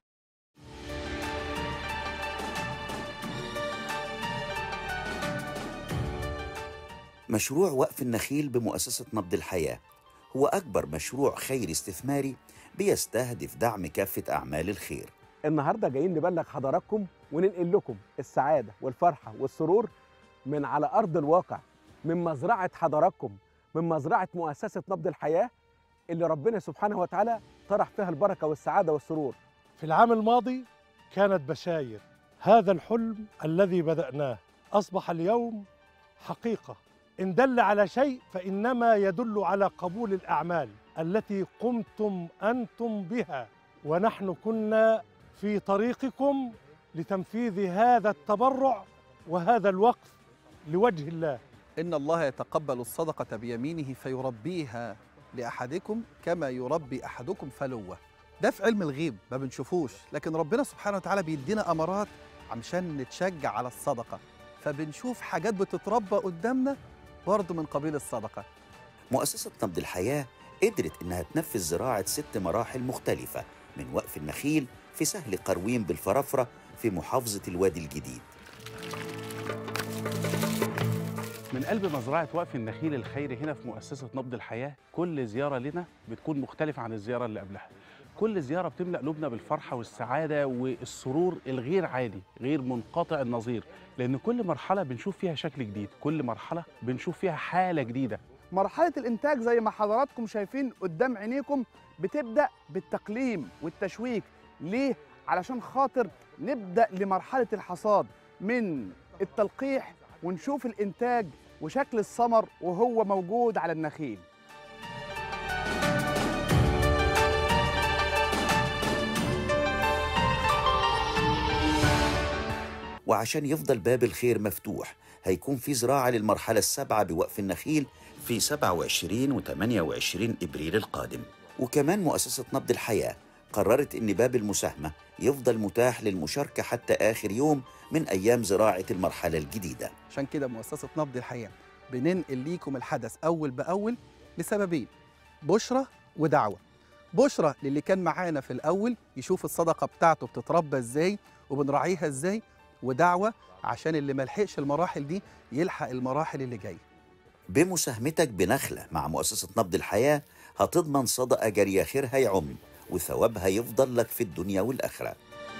مشروع وقف النخيل بمؤسسة نبض الحياة هو أكبر مشروع خيري استثماري بيستهدف دعم كافة أعمال الخير النهارده جايين نبلغ حضراتكم وننقل لكم السعاده والفرحه والسرور من على ارض الواقع من مزرعه حضراتكم من مزرعه مؤسسه نبض الحياه اللي ربنا سبحانه وتعالى طرح فيها البركه والسعاده والسرور في العام الماضي كانت بشاير هذا الحلم الذي بدأناه أصبح اليوم حقيقة إن دل على شيء فإنما يدل على قبول الأعمال التي قمتم أنتم بها ونحن كنا في طريقكم لتنفيذ هذا التبرع وهذا الوقف لوجه الله إن الله يتقبل الصدقة بيمينه فيربيها لأحدكم كما يربي أحدكم فلوة ده في علم الغيب ما بنشوفوش لكن ربنا سبحانه وتعالى بيدينا أمارات عشان نتشجع على الصدقة فبنشوف حاجات بتتربى قدامنا برضه من قبيل الصدقة مؤسسة نبض الحياة قدرت إنها تنفذ زراعة ست مراحل مختلفة من وقف النخيل في سهل قروين بالفرافرة في محافظة الوادي الجديد من قلب مزرعة وقف النخيل الخيري هنا في مؤسسة نبض الحياة كل زيارة لنا بتكون مختلفة عن الزيارة اللي قبلها كل زيارة بتملأ قلوبنا بالفرحة والسعادة والسرور الغير عادي غير منقطع النظير لأن كل مرحلة بنشوف فيها شكل جديد كل مرحلة بنشوف فيها حالة جديدة مرحلة الإنتاج زي ما حضراتكم شايفين قدام عينيكم بتبدأ بالتقليم والتشويك ليه؟ علشان خاطر نبدأ لمرحلة الحصاد من التلقيح ونشوف الإنتاج وشكل الثمر وهو موجود على النخيل وعشان يفضل باب الخير مفتوح هيكون في زراعة للمرحلة السابعة بوقف النخيل في 27 و 28 إبريل القادم وكمان مؤسسة نبض الحياة قررت إن باب المساهمة يفضل متاح للمشاركة حتى آخر يوم من أيام زراعة المرحلة الجديدة عشان كده مؤسسة نبض الحياة بننقل ليكم الحدث أول بأول لسببين بشرة ودعوة بشرة للي كان معانا في الأول يشوف الصدقة بتاعته بتتربى إزاي وبنراعيها إزاي ودعوة عشان اللي ملحقش المراحل دي يلحق المراحل اللي جايه بمساهمتك بنخلة مع مؤسسة نبض الحياة هتضمن صدقة جارية خيرها يعم وثوابها يفضل لك في الدنيا والآخرة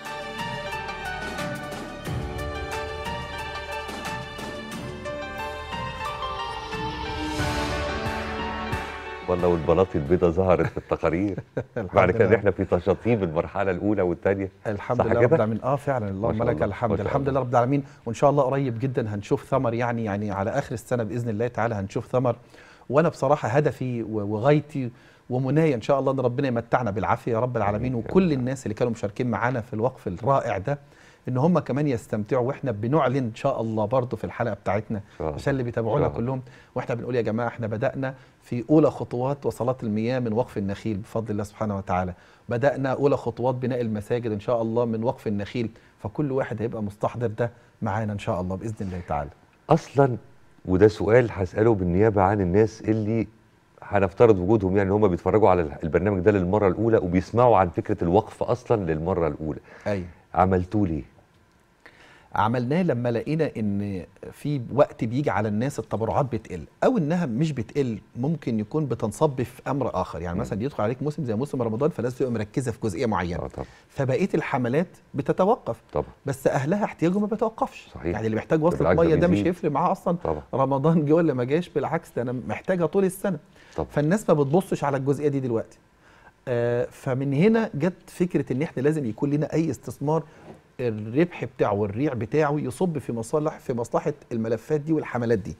والله والبلاطي البيضاء ظهرت في التقارير معنى كده ان لله. احنا في تشاطيب المرحله الاولى والثانيه الحمد صح لله كده؟ رب العالمين اه فعلا اللهم شاء لك الله، الحمد ما شاء الحمد الله. لله رب العالمين وان شاء الله قريب جدا هنشوف ثمر يعني يعني على اخر السنه باذن الله تعالى هنشوف ثمر وانا بصراحه هدفي و- وغايتي ومنايا ان شاء الله ان ربنا يمتعنا بالعافيه يا رب العالمين وكل الناس اللي كانوا مشاركين معانا في الوقف الرائع ده ان هم كمان يستمتعوا واحنا بنعلن ان شاء الله برضه في الحلقه بتاعتنا شاء الله. عشان اللي بيتابعونا شاء الله. كلهم واحنا بنقول يا جماعه احنا بدانا في اولى خطوات وصلات المياه من وقف النخيل بفضل الله سبحانه وتعالى بدانا اولى خطوات بناء المساجد ان شاء الله من وقف النخيل فكل واحد هيبقى مستحضر ده معانا ان شاء الله باذن الله تعالى اصلا وده سؤال هساله بالنيابه عن الناس اللي هنفترض وجودهم يعني ان هم بيتفرجوا على البرنامج ده للمره الاولى وبيسمعوا عن فكره الوقف اصلا للمره الاولى ايوه عملتوه ليه عملناه لما لقينا ان في وقت بيجي على الناس التبرعات بتقل او انها مش بتقل ممكن يكون بتنصب في امر اخر يعني مثلا يدخل عليك موسم زي موسم رمضان فالناس بتبقى مركزه في جزئيه معينه فبقيه الحملات بتتوقف طبعا بس اهلها احتياجه ما بيتوقفش صحيح. يعني اللي محتاج وصله بالعكس ميه ده مش بيزيد. هيفرق معاه اصلا طبعا رمضان جه ولا ما جاش بالعكس ده انا محتاجها طول السنه طبعا. فالناس ما بتبصش على الجزئيه دي دلوقتي آه فمن هنا جت فكره ان احنا لازم يكون لنا اي استثمار الربح بتاعه والريع بتاعه يصب في مصالح في مصلحه الملفات دي والحملات دي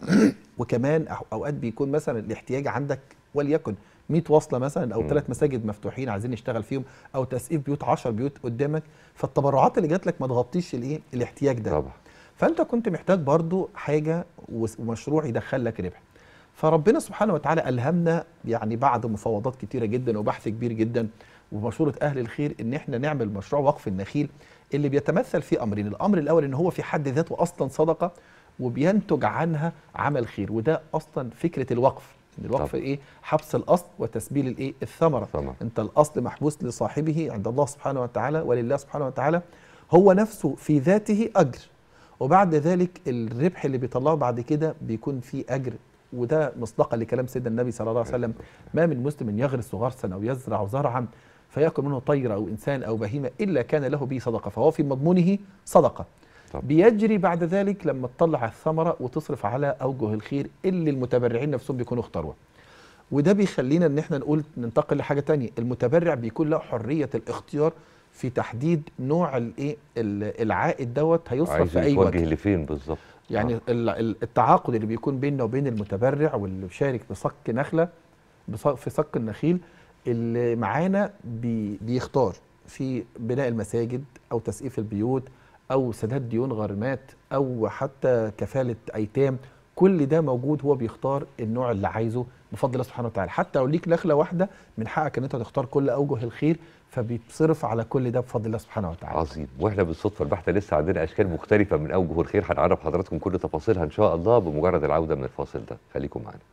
وكمان أو- اوقات بيكون مثلا الاحتياج عندك وليكن 100 وصله مثلا او ثلاث مساجد مفتوحين عايزين نشتغل فيهم او تسقيف بيوت 10 بيوت قدامك فالتبرعات اللي جات لك ما تغطيش الايه الاحتياج ده طبعا فانت كنت محتاج برضو حاجه وس- ومشروع يدخل لك ربح فربنا سبحانه وتعالى الهمنا يعني بعد مفاوضات كتيره جدا وبحث كبير جدا ومشوره اهل الخير ان احنا نعمل مشروع وقف النخيل اللي بيتمثل في امرين الامر الاول ان هو في حد ذاته اصلا صدقه وبينتج عنها عمل خير وده اصلا فكره الوقف ان الوقف طبعا. ايه حبس الاصل وتسبيل الايه الثمره طبعا. انت الاصل محبوس لصاحبه عند الله سبحانه وتعالى ولله سبحانه وتعالى هو نفسه في ذاته اجر وبعد ذلك الربح اللي بيطلعه بعد كده بيكون فيه اجر وده مصداقا لكلام سيدنا النبي صلى الله عليه وسلم ما من مسلم يغرس غرسا او يزرع زرعا فياكل منه طير او انسان او بهيمه الا كان له به صدقه فهو في مضمونه صدقه طب. بيجري بعد ذلك لما تطلع الثمره وتصرف على اوجه الخير اللي المتبرعين نفسهم بيكونوا اختاروها وده بيخلينا ان احنا نقول ننتقل لحاجه تانية المتبرع بيكون له حريه الاختيار في تحديد نوع الايه ال- العائد دوت هيصرف عايز في اي وقت يتوجه لفين بالظبط يعني ال- ال- التعاقد اللي بيكون بيننا وبين المتبرع واللي بيشارك بصك نخله بص- في صك النخيل اللي معانا بي بيختار في بناء المساجد او تسقيف البيوت او سداد ديون غرامات او حتى كفاله ايتام كل ده موجود هو بيختار النوع اللي عايزه بفضل الله سبحانه وتعالى حتى لو ليك نخله واحده من حقك ان انت تختار كل اوجه الخير فبيتصرف على كل ده بفضل الله سبحانه وتعالى عظيم واحنا بالصدفه البحته لسه عندنا اشكال مختلفه من اوجه الخير هنعرف حضراتكم كل تفاصيلها ان شاء الله بمجرد العوده من الفاصل ده خليكم معانا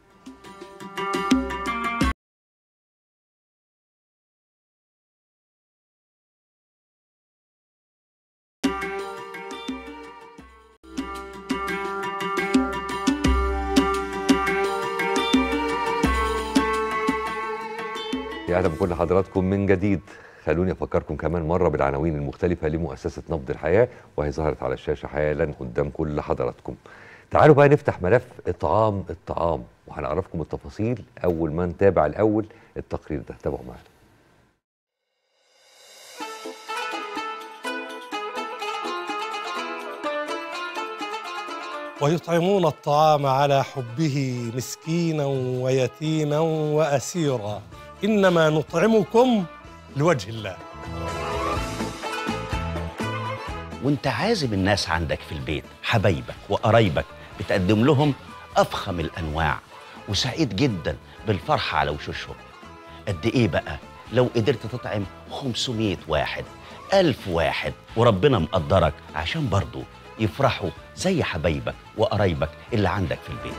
يا اهلا بكل حضراتكم من جديد خلوني افكركم كمان مره بالعناوين المختلفه لمؤسسه نبض الحياه وهي ظهرت على الشاشه حالا قدام كل حضراتكم تعالوا بقى نفتح ملف اطعام الطعام وهنعرفكم التفاصيل اول ما نتابع الاول التقرير ده تابعوا معانا ويطعمون الطعام على حبه مسكينا ويتيما واسيرا انما نطعمكم لوجه الله وانت عازم الناس عندك في البيت حبايبك وقرايبك بتقدم لهم افخم الانواع وسعيد جدا بالفرحه على وشوشهم قد ايه بقى لو قدرت تطعم 500 واحد ألف واحد وربنا مقدرك عشان برضو يفرحوا زي حبايبك وقرايبك اللي عندك في البيت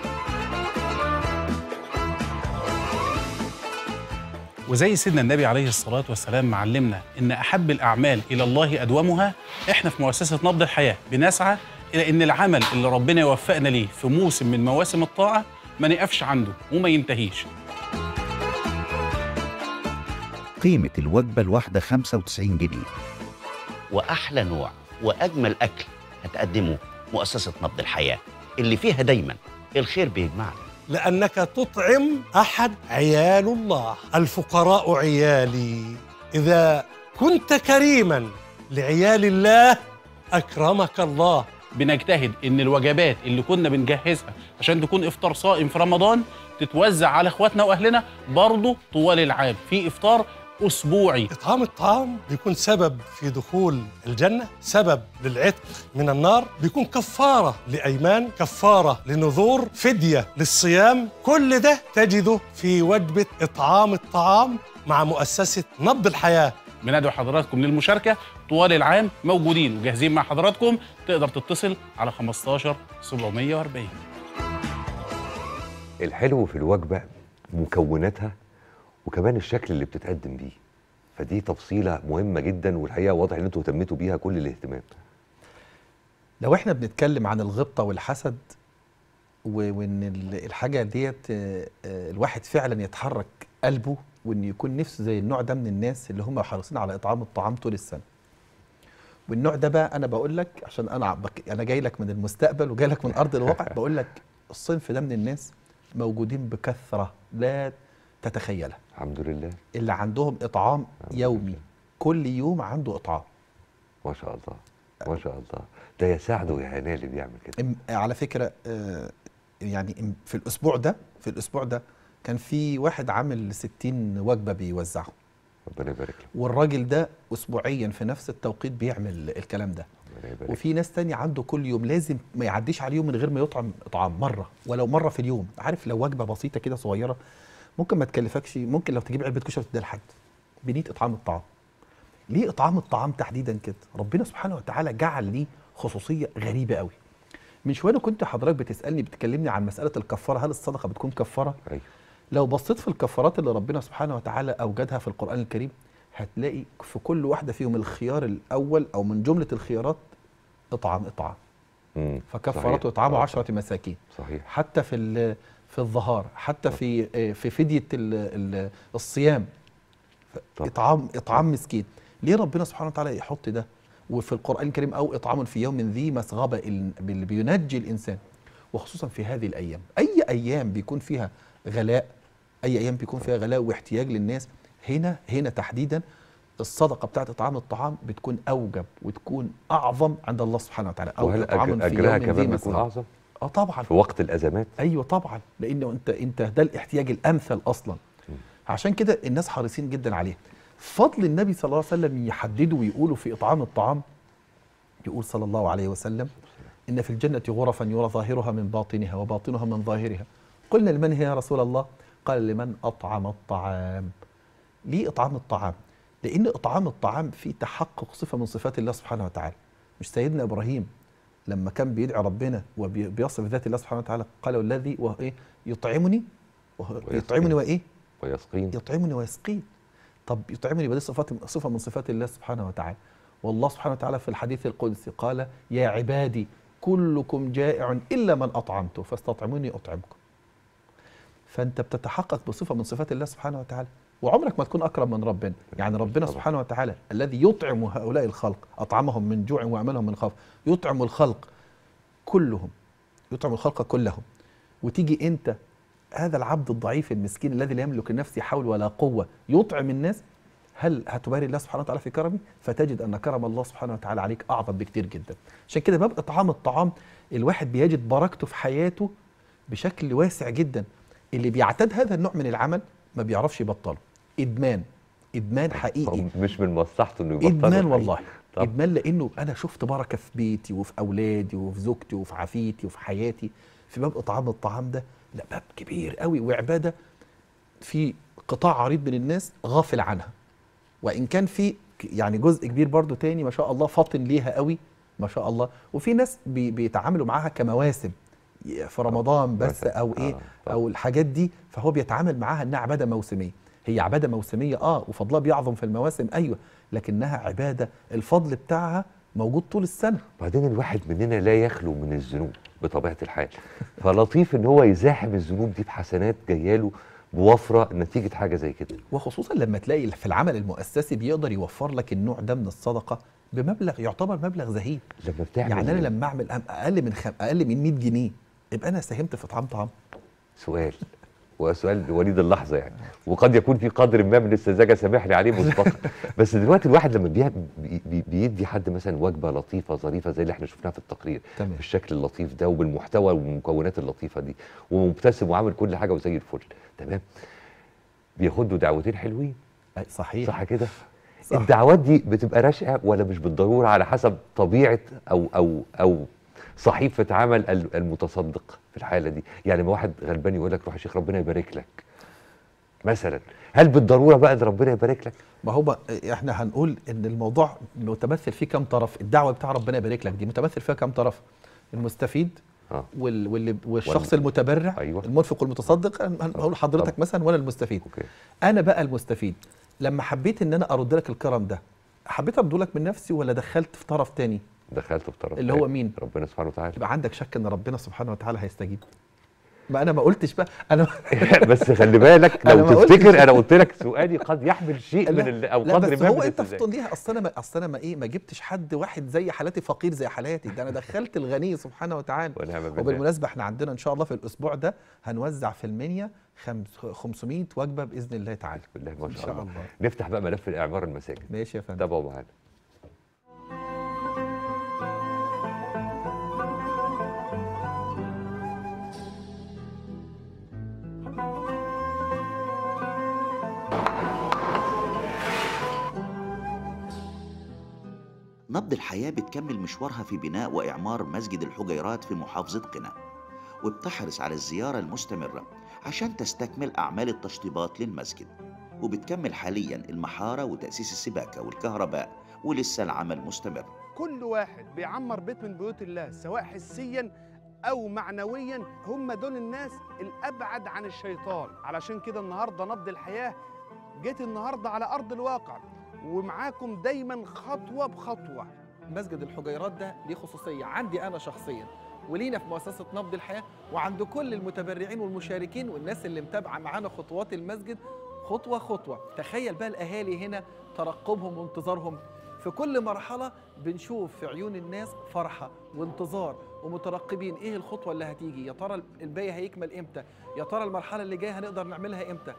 وزي سيدنا النبي عليه الصلاة والسلام معلمنا إن أحب الأعمال إلى الله أدومها إحنا في مؤسسة نبض الحياة بنسعى إلى إن العمل اللي ربنا يوفقنا ليه في موسم من مواسم الطاعة ما نقفش عنده وما ينتهيش قيمة الوجبة الواحدة 95 جنيه وأحلى نوع وأجمل أكل هتقدمه مؤسسة نبض الحياة اللي فيها دايما الخير بيجمعنا لانك تطعم احد عيال الله الفقراء عيالي اذا كنت كريما لعيال الله اكرمك الله بنجتهد إن الوجبات اللي كنا بنجهزها عشان تكون إفطار صائم في رمضان تتوزع على إخواتنا وأهلنا برضه طوال العام في إفطار أسبوعي اطعام الطعام بيكون سبب في دخول الجنه سبب للعتق من النار بيكون كفاره لايمان كفاره لنذور فديه للصيام كل ده تجده في وجبه اطعام الطعام مع مؤسسه نبض الحياه بندعو حضراتكم للمشاركة طوال العام موجودين وجاهزين مع حضراتكم تقدر تتصل على 15 740 الحلو في الوجبه مكوناتها وكمان الشكل اللي بتتقدم بيه فدي تفصيله مهمه جدا والحقيقه واضح ان انتوا اهتميتوا بيها كل الاهتمام لو احنا بنتكلم عن الغبطه والحسد و- وان ال- الحاجه ديت آه، آه، الواحد فعلا يتحرك قلبه وان يكون نفسه زي النوع ده من الناس اللي هم حريصين على اطعام الطعام طول السنه والنوع ده بقى انا بقول لك عشان انا بك انا جاي لك من المستقبل وجاي لك من ارض الواقع بقول لك الصنف ده من الناس موجودين بكثره لا تتخيلها الحمد لله اللي عندهم اطعام يومي كل يوم عنده اطعام ما شاء الله ما شاء الله ده يساعده يا هناه اللي بيعمل كده إم- على فكره آه، يعني إم- في الاسبوع ده في الاسبوع ده كان في واحد عامل 60 وجبه بيوزعهم ربنا يبارك له والراجل ده اسبوعيا في نفس التوقيت بيعمل الكلام ده ربنا يبارك وفي ناس تانية عنده كل يوم لازم ما يعديش على يوم من غير ما يطعم اطعام مره ولو مره في اليوم عارف لو وجبه بسيطه كده صغيره ممكن ما تكلفكش ممكن لو تجيب علبه كشري تديها لحد بنيه اطعام الطعام ليه اطعام الطعام تحديدا كده ربنا سبحانه وتعالى جعل ليه خصوصيه غريبه قوي من شويه كنت حضرتك بتسالني بتكلمني عن مساله الكفاره هل الصدقه بتكون كفاره أيوة. لو بصيت في الكفارات اللي ربنا سبحانه وتعالى اوجدها في القران الكريم هتلاقي في كل واحده فيهم الخيار الاول او من جمله الخيارات اطعام اطعام مم. فكفارته صحيح. اطعام آه، عشرة مساكين صحيح حتى في ال- في الظهار حتى في آه، في فديه ال- ال- الصيام ف- اطعام اطعام مسكين ليه ربنا سبحانه وتعالى يحط ده وفي القران الكريم او اطعام في يوم ذي مسغبه ال- اللي بينجي الانسان وخصوصا في هذه الايام اي ايام بيكون فيها غلاء اي ايام بيكون فيها غلاء واحتياج للناس هنا هنا تحديدا الصدقه بتاعت اطعام الطعام بتكون اوجب وتكون اعظم عند الله سبحانه وتعالى او وهل اطعام أجر- في اجرها يوم ذي كمان بيكون مسغبة. اعظم اه طبعا في وقت الازمات ايوه طبعا لانه انت انت ده الاحتياج الامثل اصلا عشان كده الناس حريصين جدا عليه فضل النبي صلى الله عليه وسلم يحددوا ويقولوا في اطعام الطعام يقول صلى الله عليه وسلم ان في الجنه غرفا يرى ظاهرها من باطنها وباطنها من ظاهرها قلنا لمن هي يا رسول الله قال لمن اطعم الطعام ليه اطعام الطعام لان اطعام الطعام فيه تحقق صفه من صفات الله سبحانه وتعالى مش سيدنا ابراهيم لما كان بيدعي ربنا وبيصف ذات الله سبحانه وتعالى قال والذي وايه يطعمني وهو- يطعمني وايه ويسقين يطعمني ويسقين طب يطعمني بدي صفات صفه من صفات الله سبحانه وتعالى والله سبحانه وتعالى في الحديث القدسي قال يا عبادي كلكم جائع الا من اطعمته فاستطعموني اطعمكم فانت بتتحقق بصفه من صفات الله سبحانه وتعالى وعمرك ما تكون اكرم من ربنا يعني ربنا سبحانه وتعالى الذي يطعم هؤلاء الخلق اطعمهم من جوع وامنهم من خوف يطعم الخلق كلهم يطعم الخلق كلهم وتيجي انت هذا العبد الضعيف المسكين الذي لا يملك لنفسه حول ولا قوه يطعم الناس هل هتباري الله سبحانه وتعالى في كرمه فتجد ان كرم الله سبحانه وتعالى عليك اعظم بكتير جدا عشان كده باب اطعام الطعام الواحد بيجد بركته في حياته بشكل واسع جدا اللي بيعتاد هذا النوع من العمل ما بيعرفش يبطله ادمان ادمان حقيقي هو مش من مصلحته انه يبطل ادمان الحقيقة. والله طب. ادمان لانه انا شفت بركه في بيتي وفي اولادي وفي زوجتي وفي عافيتي وفي حياتي في باب اطعام الطعام ده لا باب كبير قوي وعباده في قطاع عريض من الناس غافل عنها وان كان في ك- يعني جزء كبير برضو تاني ما شاء الله فاطن ليها قوي ما شاء الله وفي ناس بي بيتعاملوا معاها كمواسم ي- في رمضان بس مثلا. او ايه آه، او الحاجات دي فهو بيتعامل معاها انها عباده موسميه هي عباده موسميه اه وفضلها بيعظم في المواسم ايوه لكنها عباده الفضل بتاعها موجود طول السنه بعدين الواحد مننا لا يخلو من الذنوب بطبيعه الحال فلطيف ان هو يزاحم الذنوب دي بحسنات جايه له بوفره نتيجه حاجه زي كده وخصوصا لما تلاقي في العمل المؤسسي بيقدر يوفر لك النوع ده من الصدقه بمبلغ يعتبر مبلغ زهيد لما بتعمل يعني انا لما اعمل أم- اقل من خم... اقل من 100 جنيه يبقى انا ساهمت في اطعام طعام سؤال وسؤال وليد اللحظه يعني وقد يكون في قدر ما من السذاجه سامحني عليه مسبقا بس دلوقتي الواحد لما بي بي بي- بيدي حد مثلا وجبه لطيفه ظريفه زي اللي احنا شفناها في التقرير تمام. بالشكل اللطيف ده وبالمحتوى والمكونات اللطيفه دي ومبتسم وعامل كل حاجه وزي الفل تمام بياخد له دعوتين حلوين صحيح صح كده صح. الدعوات دي بتبقى راشقه ولا مش بالضروره على حسب طبيعه او او او صحيفه عمل ال- المتصدق في الحاله دي يعني ما واحد غلبان يقول لك روح يا شيخ ربنا يبارك لك مثلا هل بالضروره بقى ان ربنا يبارك لك ما هو بقى- احنا هنقول ان الموضوع متمثل فيه كام طرف الدعوه بتاع ربنا يبارك لك دي متمثل فيها كام طرف المستفيد آه. وال واللي والشخص وال- المتبرع أيوة. المنفق والمتصدق هن- هن- هقول لحضرتك مثلا وانا المستفيد أوكي. انا بقى المستفيد لما حبيت ان انا ارد لك الكرم ده حبيت ارد لك من نفسي ولا دخلت في طرف تاني دخلت بطرف اللي هو مين ربنا سبحانه وتعالى يبقى عندك شك ان ربنا سبحانه وتعالى هيستجيب ما انا ما قلتش بقى انا بس خلي بالك أنا لو ما قلتش- تفتكر انا قلت لك سؤالي قد يحمل شيء من ال- او لا قدر بس ما هو من انت الاتزان. في ليها اصل انا ما اصل انا ما ايه ما جبتش حد واحد زي حالاتي فقير زي حالاتي ده انا دخلت الغني سبحانه وتعالى ونعم بالله. وبالمناسبه احنا عندنا ان شاء الله في الاسبوع ده هنوزع في المنيا خمس- 500 وجبه باذن الله تعالى بالله ما ان شاء شاء الله الله نفتح بقى ملف الاعمار المساجد ماشي يا فندم تابعوا معانا نبض الحياة بتكمل مشوارها في بناء وإعمار مسجد الحجيرات في محافظة قنا وبتحرص على الزيارة المستمرة عشان تستكمل أعمال التشطيبات للمسجد وبتكمل حاليا المحارة وتأسيس السباكة والكهرباء ولسه العمل مستمر كل واحد بيعمر بيت من بيوت الله سواء حسيا او معنويا هم دول الناس الابعد عن الشيطان علشان كده النهارده نبض الحياه جيت النهارده على ارض الواقع ومعاكم دايما خطوه بخطوه مسجد الحجيرات ده ليه خصوصيه عندي انا شخصيا ولينا في مؤسسه نبض الحياه وعند كل المتبرعين والمشاركين والناس اللي متابعه معانا خطوات المسجد خطوه خطوه تخيل بقى الاهالي هنا ترقبهم وانتظارهم في كل مرحله بنشوف في عيون الناس فرحه وانتظار ومترقبين ايه الخطوه اللي هتيجي يا ترى الباقي هيكمل امتى يا ترى المرحله اللي جايه هنقدر نعملها امتى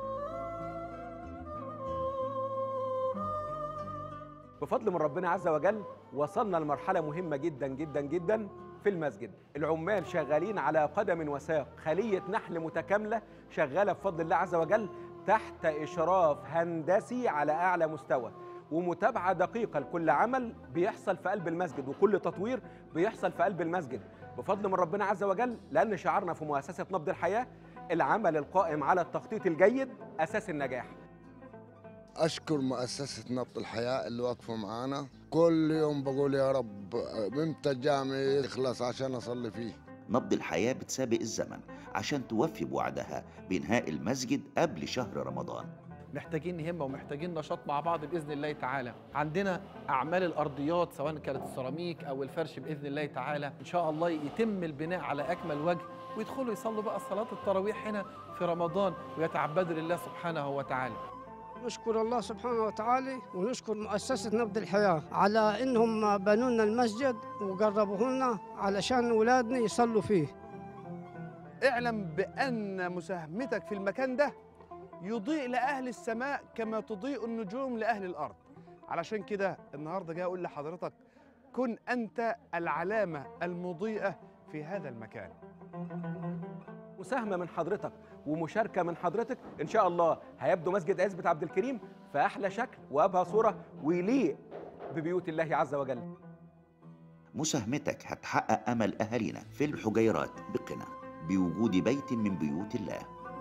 بفضل من ربنا عز وجل وصلنا لمرحلة مهمة جدا جدا جدا في المسجد العمال شغالين على قدم وساق خلية نحل متكاملة شغالة بفضل الله عز وجل تحت إشراف هندسي على أعلى مستوى ومتابعة دقيقة لكل عمل بيحصل في قلب المسجد وكل تطوير بيحصل في قلب المسجد بفضل من ربنا عز وجل لأن شعارنا في مؤسسة نبض الحياة العمل القائم على التخطيط الجيد أساس النجاح أشكر مؤسسة نبض الحياة اللي واقفة معانا كل يوم بقول يا رب امتى الجامع يخلص عشان أصلي فيه نبض الحياة بتسابق الزمن عشان توفي بوعدها بإنهاء المسجد قبل شهر رمضان محتاجين همه ومحتاجين نشاط مع بعض باذن الله تعالى عندنا اعمال الارضيات سواء كانت السيراميك او الفرش باذن الله تعالى ان شاء الله يتم البناء على اكمل وجه ويدخلوا يصلوا بقى صلاه التراويح هنا في رمضان ويتعبدوا لله سبحانه وتعالى نشكر الله سبحانه وتعالى ونشكر مؤسسة نبض الحياة على إنهم بنوا لنا المسجد وقربوه لنا علشان أولادنا يصلوا فيه اعلم بأن مساهمتك في المكان ده يضيء لأهل السماء كما تضيء النجوم لأهل الأرض علشان كده النهاردة جاي أقول لحضرتك كن أنت العلامة المضيئة في هذا المكان مساهمة من حضرتك ومشاركة من حضرتك إن شاء الله هيبدو مسجد عزبة عبد الكريم في أحلى شكل وأبهى صورة ويليق ببيوت الله عز وجل مساهمتك هتحقق أمل أهالينا في الحجيرات بقنا بوجود بيت من بيوت الله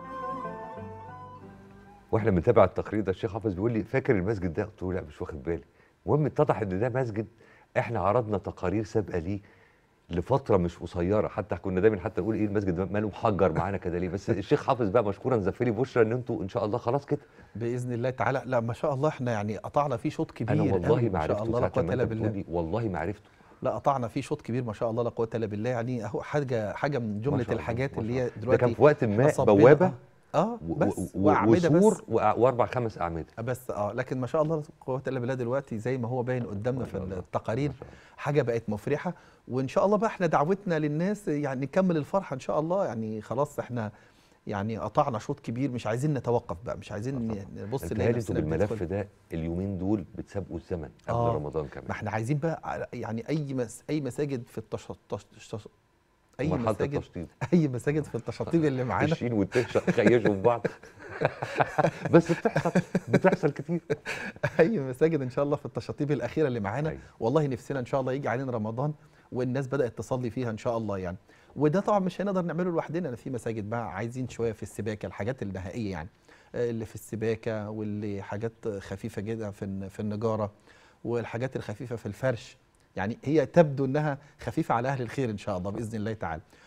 واحنا بنتابع التقرير ده الشيخ حافظ بيقول لي فاكر المسجد ده قلت له لا مش واخد بالي المهم اتضح ان ده مسجد احنا عرضنا تقارير سابقه ليه لفتره مش قصيره حتى كنا دايما حتى نقول ايه المسجد ده ماله محجر معانا كده ليه بس الشيخ حافظ بقى مشكورا زفلي بشرى ان انتوا ان شاء الله خلاص كده باذن الله تعالى لا ما شاء الله احنا يعني قطعنا فيه شوط كبير انا والله قوي ما ما شاء عرفته الله لا ساعه قوه ما الا انت بالله بتقولي والله ما عرفته لا قطعنا فيه شوط كبير ما شاء الله لا قوه الا بالله يعني اهو حاجه حاجه من ما جمله شاء الله، الحاجات ما اللي شاء هي الله. دلوقتي ده كان في وقت ما نصبنا- بوابه اه و- بس و- واعمده وسور بس وأ- واربع خمس اعمده بس اه لكن ما شاء الله لا قوه الا بالله دلوقتي زي ما هو باين قدامنا في التقارير حاجه بقت مفرحه وان شاء الله بقى احنا دعوتنا للناس يعني نكمل الفرحه ان شاء الله يعني خلاص احنا يعني قطعنا شوط كبير مش عايزين نتوقف بقى مش عايزين ن- نبص انت نلاقي انتوا نفسنا بالملف بندخل. ده اليومين دول بتسابقوا الزمن قبل آه، رمضان كمان ما احنا عايزين بقى يعني اي مس اي مساجد في التش... تش... تش... اي مرحلة مساجد التشطيب. اي مساجد في التشطيب اللي معانا الشين والتش خيشوا في بعض بس بتحصل بتحصل كتير اي مساجد ان شاء الله في التشاطيب الاخيره اللي معانا والله نفسنا ان شاء الله يجي علينا رمضان والناس بدات تصلي فيها ان شاء الله يعني وده طبعا مش هنقدر نعمله لوحدنا أنا في مساجد بقى عايزين شويه في السباكه الحاجات النهائيه يعني آه، اللي في السباكه واللي حاجات خفيفه جدا في الن- في النجاره والحاجات الخفيفه في الفرش يعني هي تبدو انها خفيفه على اهل الخير ان شاء الله باذن الله تعالى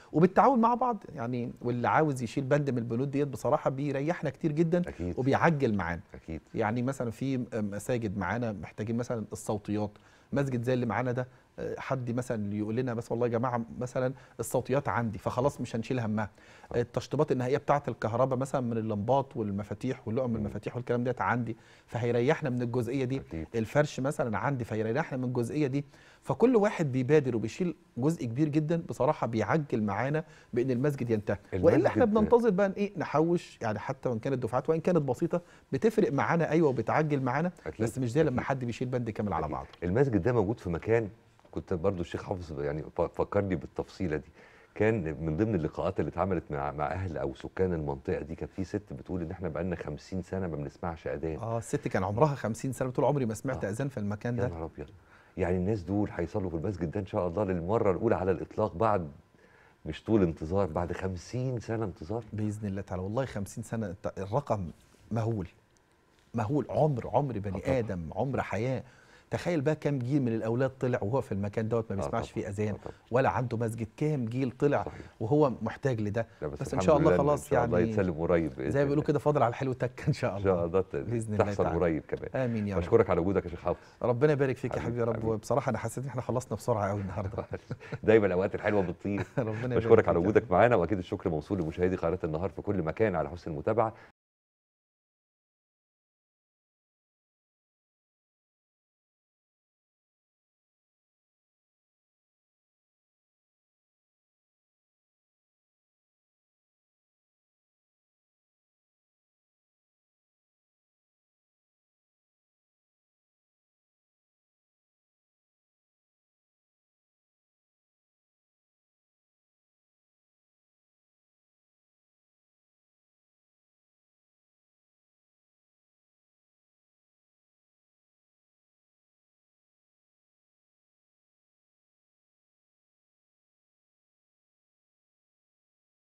وبالتعاون مع بعض يعني واللي عاوز يشيل بند من البنود ديت بصراحه بيريحنا كتير جدا أكيد. وبيعجل معانا اكيد يعني مثلا في مساجد معانا محتاجين مثلا الصوتيات مسجد زي اللي معانا ده آه، حد مثلا يقول لنا بس والله يا جماعه مثلا الصوتيات عندي فخلاص مش هنشيل همها التشطيبات النهائيه بتاعه الكهرباء مثلا من اللمبات والمفاتيح واللقم المفاتيح والكلام ده عندي فهيريحنا من الجزئيه دي الفرش مثلا عندي فيريحنا من الجزئيه دي فكل واحد بيبادر وبيشيل جزء كبير جدا بصراحه بيعجل معانا بان المسجد ينتهي والا احنا المسجد- بننتظر بقى ايه نحوش يعني حتى وان كانت دفعات وان كانت بسيطه بتفرق معانا ايوه وبتعجل معانا بس مش زي لما حد بيشيل بند كامل على بعضه المسجد ده موجود في مكان كنت برضو الشيخ حافظ يعني ف- فكرني بالتفصيله دي كان من ضمن اللقاءات اللي اتعملت مع مع اهل او سكان المنطقه دي كان في ست بتقول ان احنا بقالنا 50 سنه ما بنسمعش اذان اه الست كان عمرها 50 سنه طول عمري ما سمعت اذان في المكان يا ده نهار ابيض يعني الناس دول هيصلوا في المسجد ده ان شاء الله للمره الاولى على الاطلاق بعد مش طول انتظار بعد 50 سنه انتظار باذن الله تعالى والله 50 سنه الت- الرقم مهول مهول عمر عمر بني ادم عمر حياه تخيل بقى كام جيل من الاولاد طلع وهو في المكان دوت ما بيسمعش فيه اذان ولا عنده مسجد كام جيل طلع وهو محتاج لده لا بس ان الحمد شاء الله لله خلاص ان شاء الله يعني يتسلم قريب بإذن زي ما بيقولوا الله. كده فاضل على الحلو تك ان شاء ان الله شاء الله ت- باذن الله تحصل تعالى. قريب كمان امين يا رب بشكرك على وجودك يا شيخ حافظ ربنا يبارك فيك يا حبيبي، حبيبي يا رب وبصراحه انا حسيت ان احنا خلصنا بسرعه قوي النهارده دايما الاوقات الحلوه بتطير ربنا يبارك بشكرك على فيك يا وجودك معانا واكيد الشكر موصول لمشاهدي قناه النهار في كل مكان على حسن المتابعه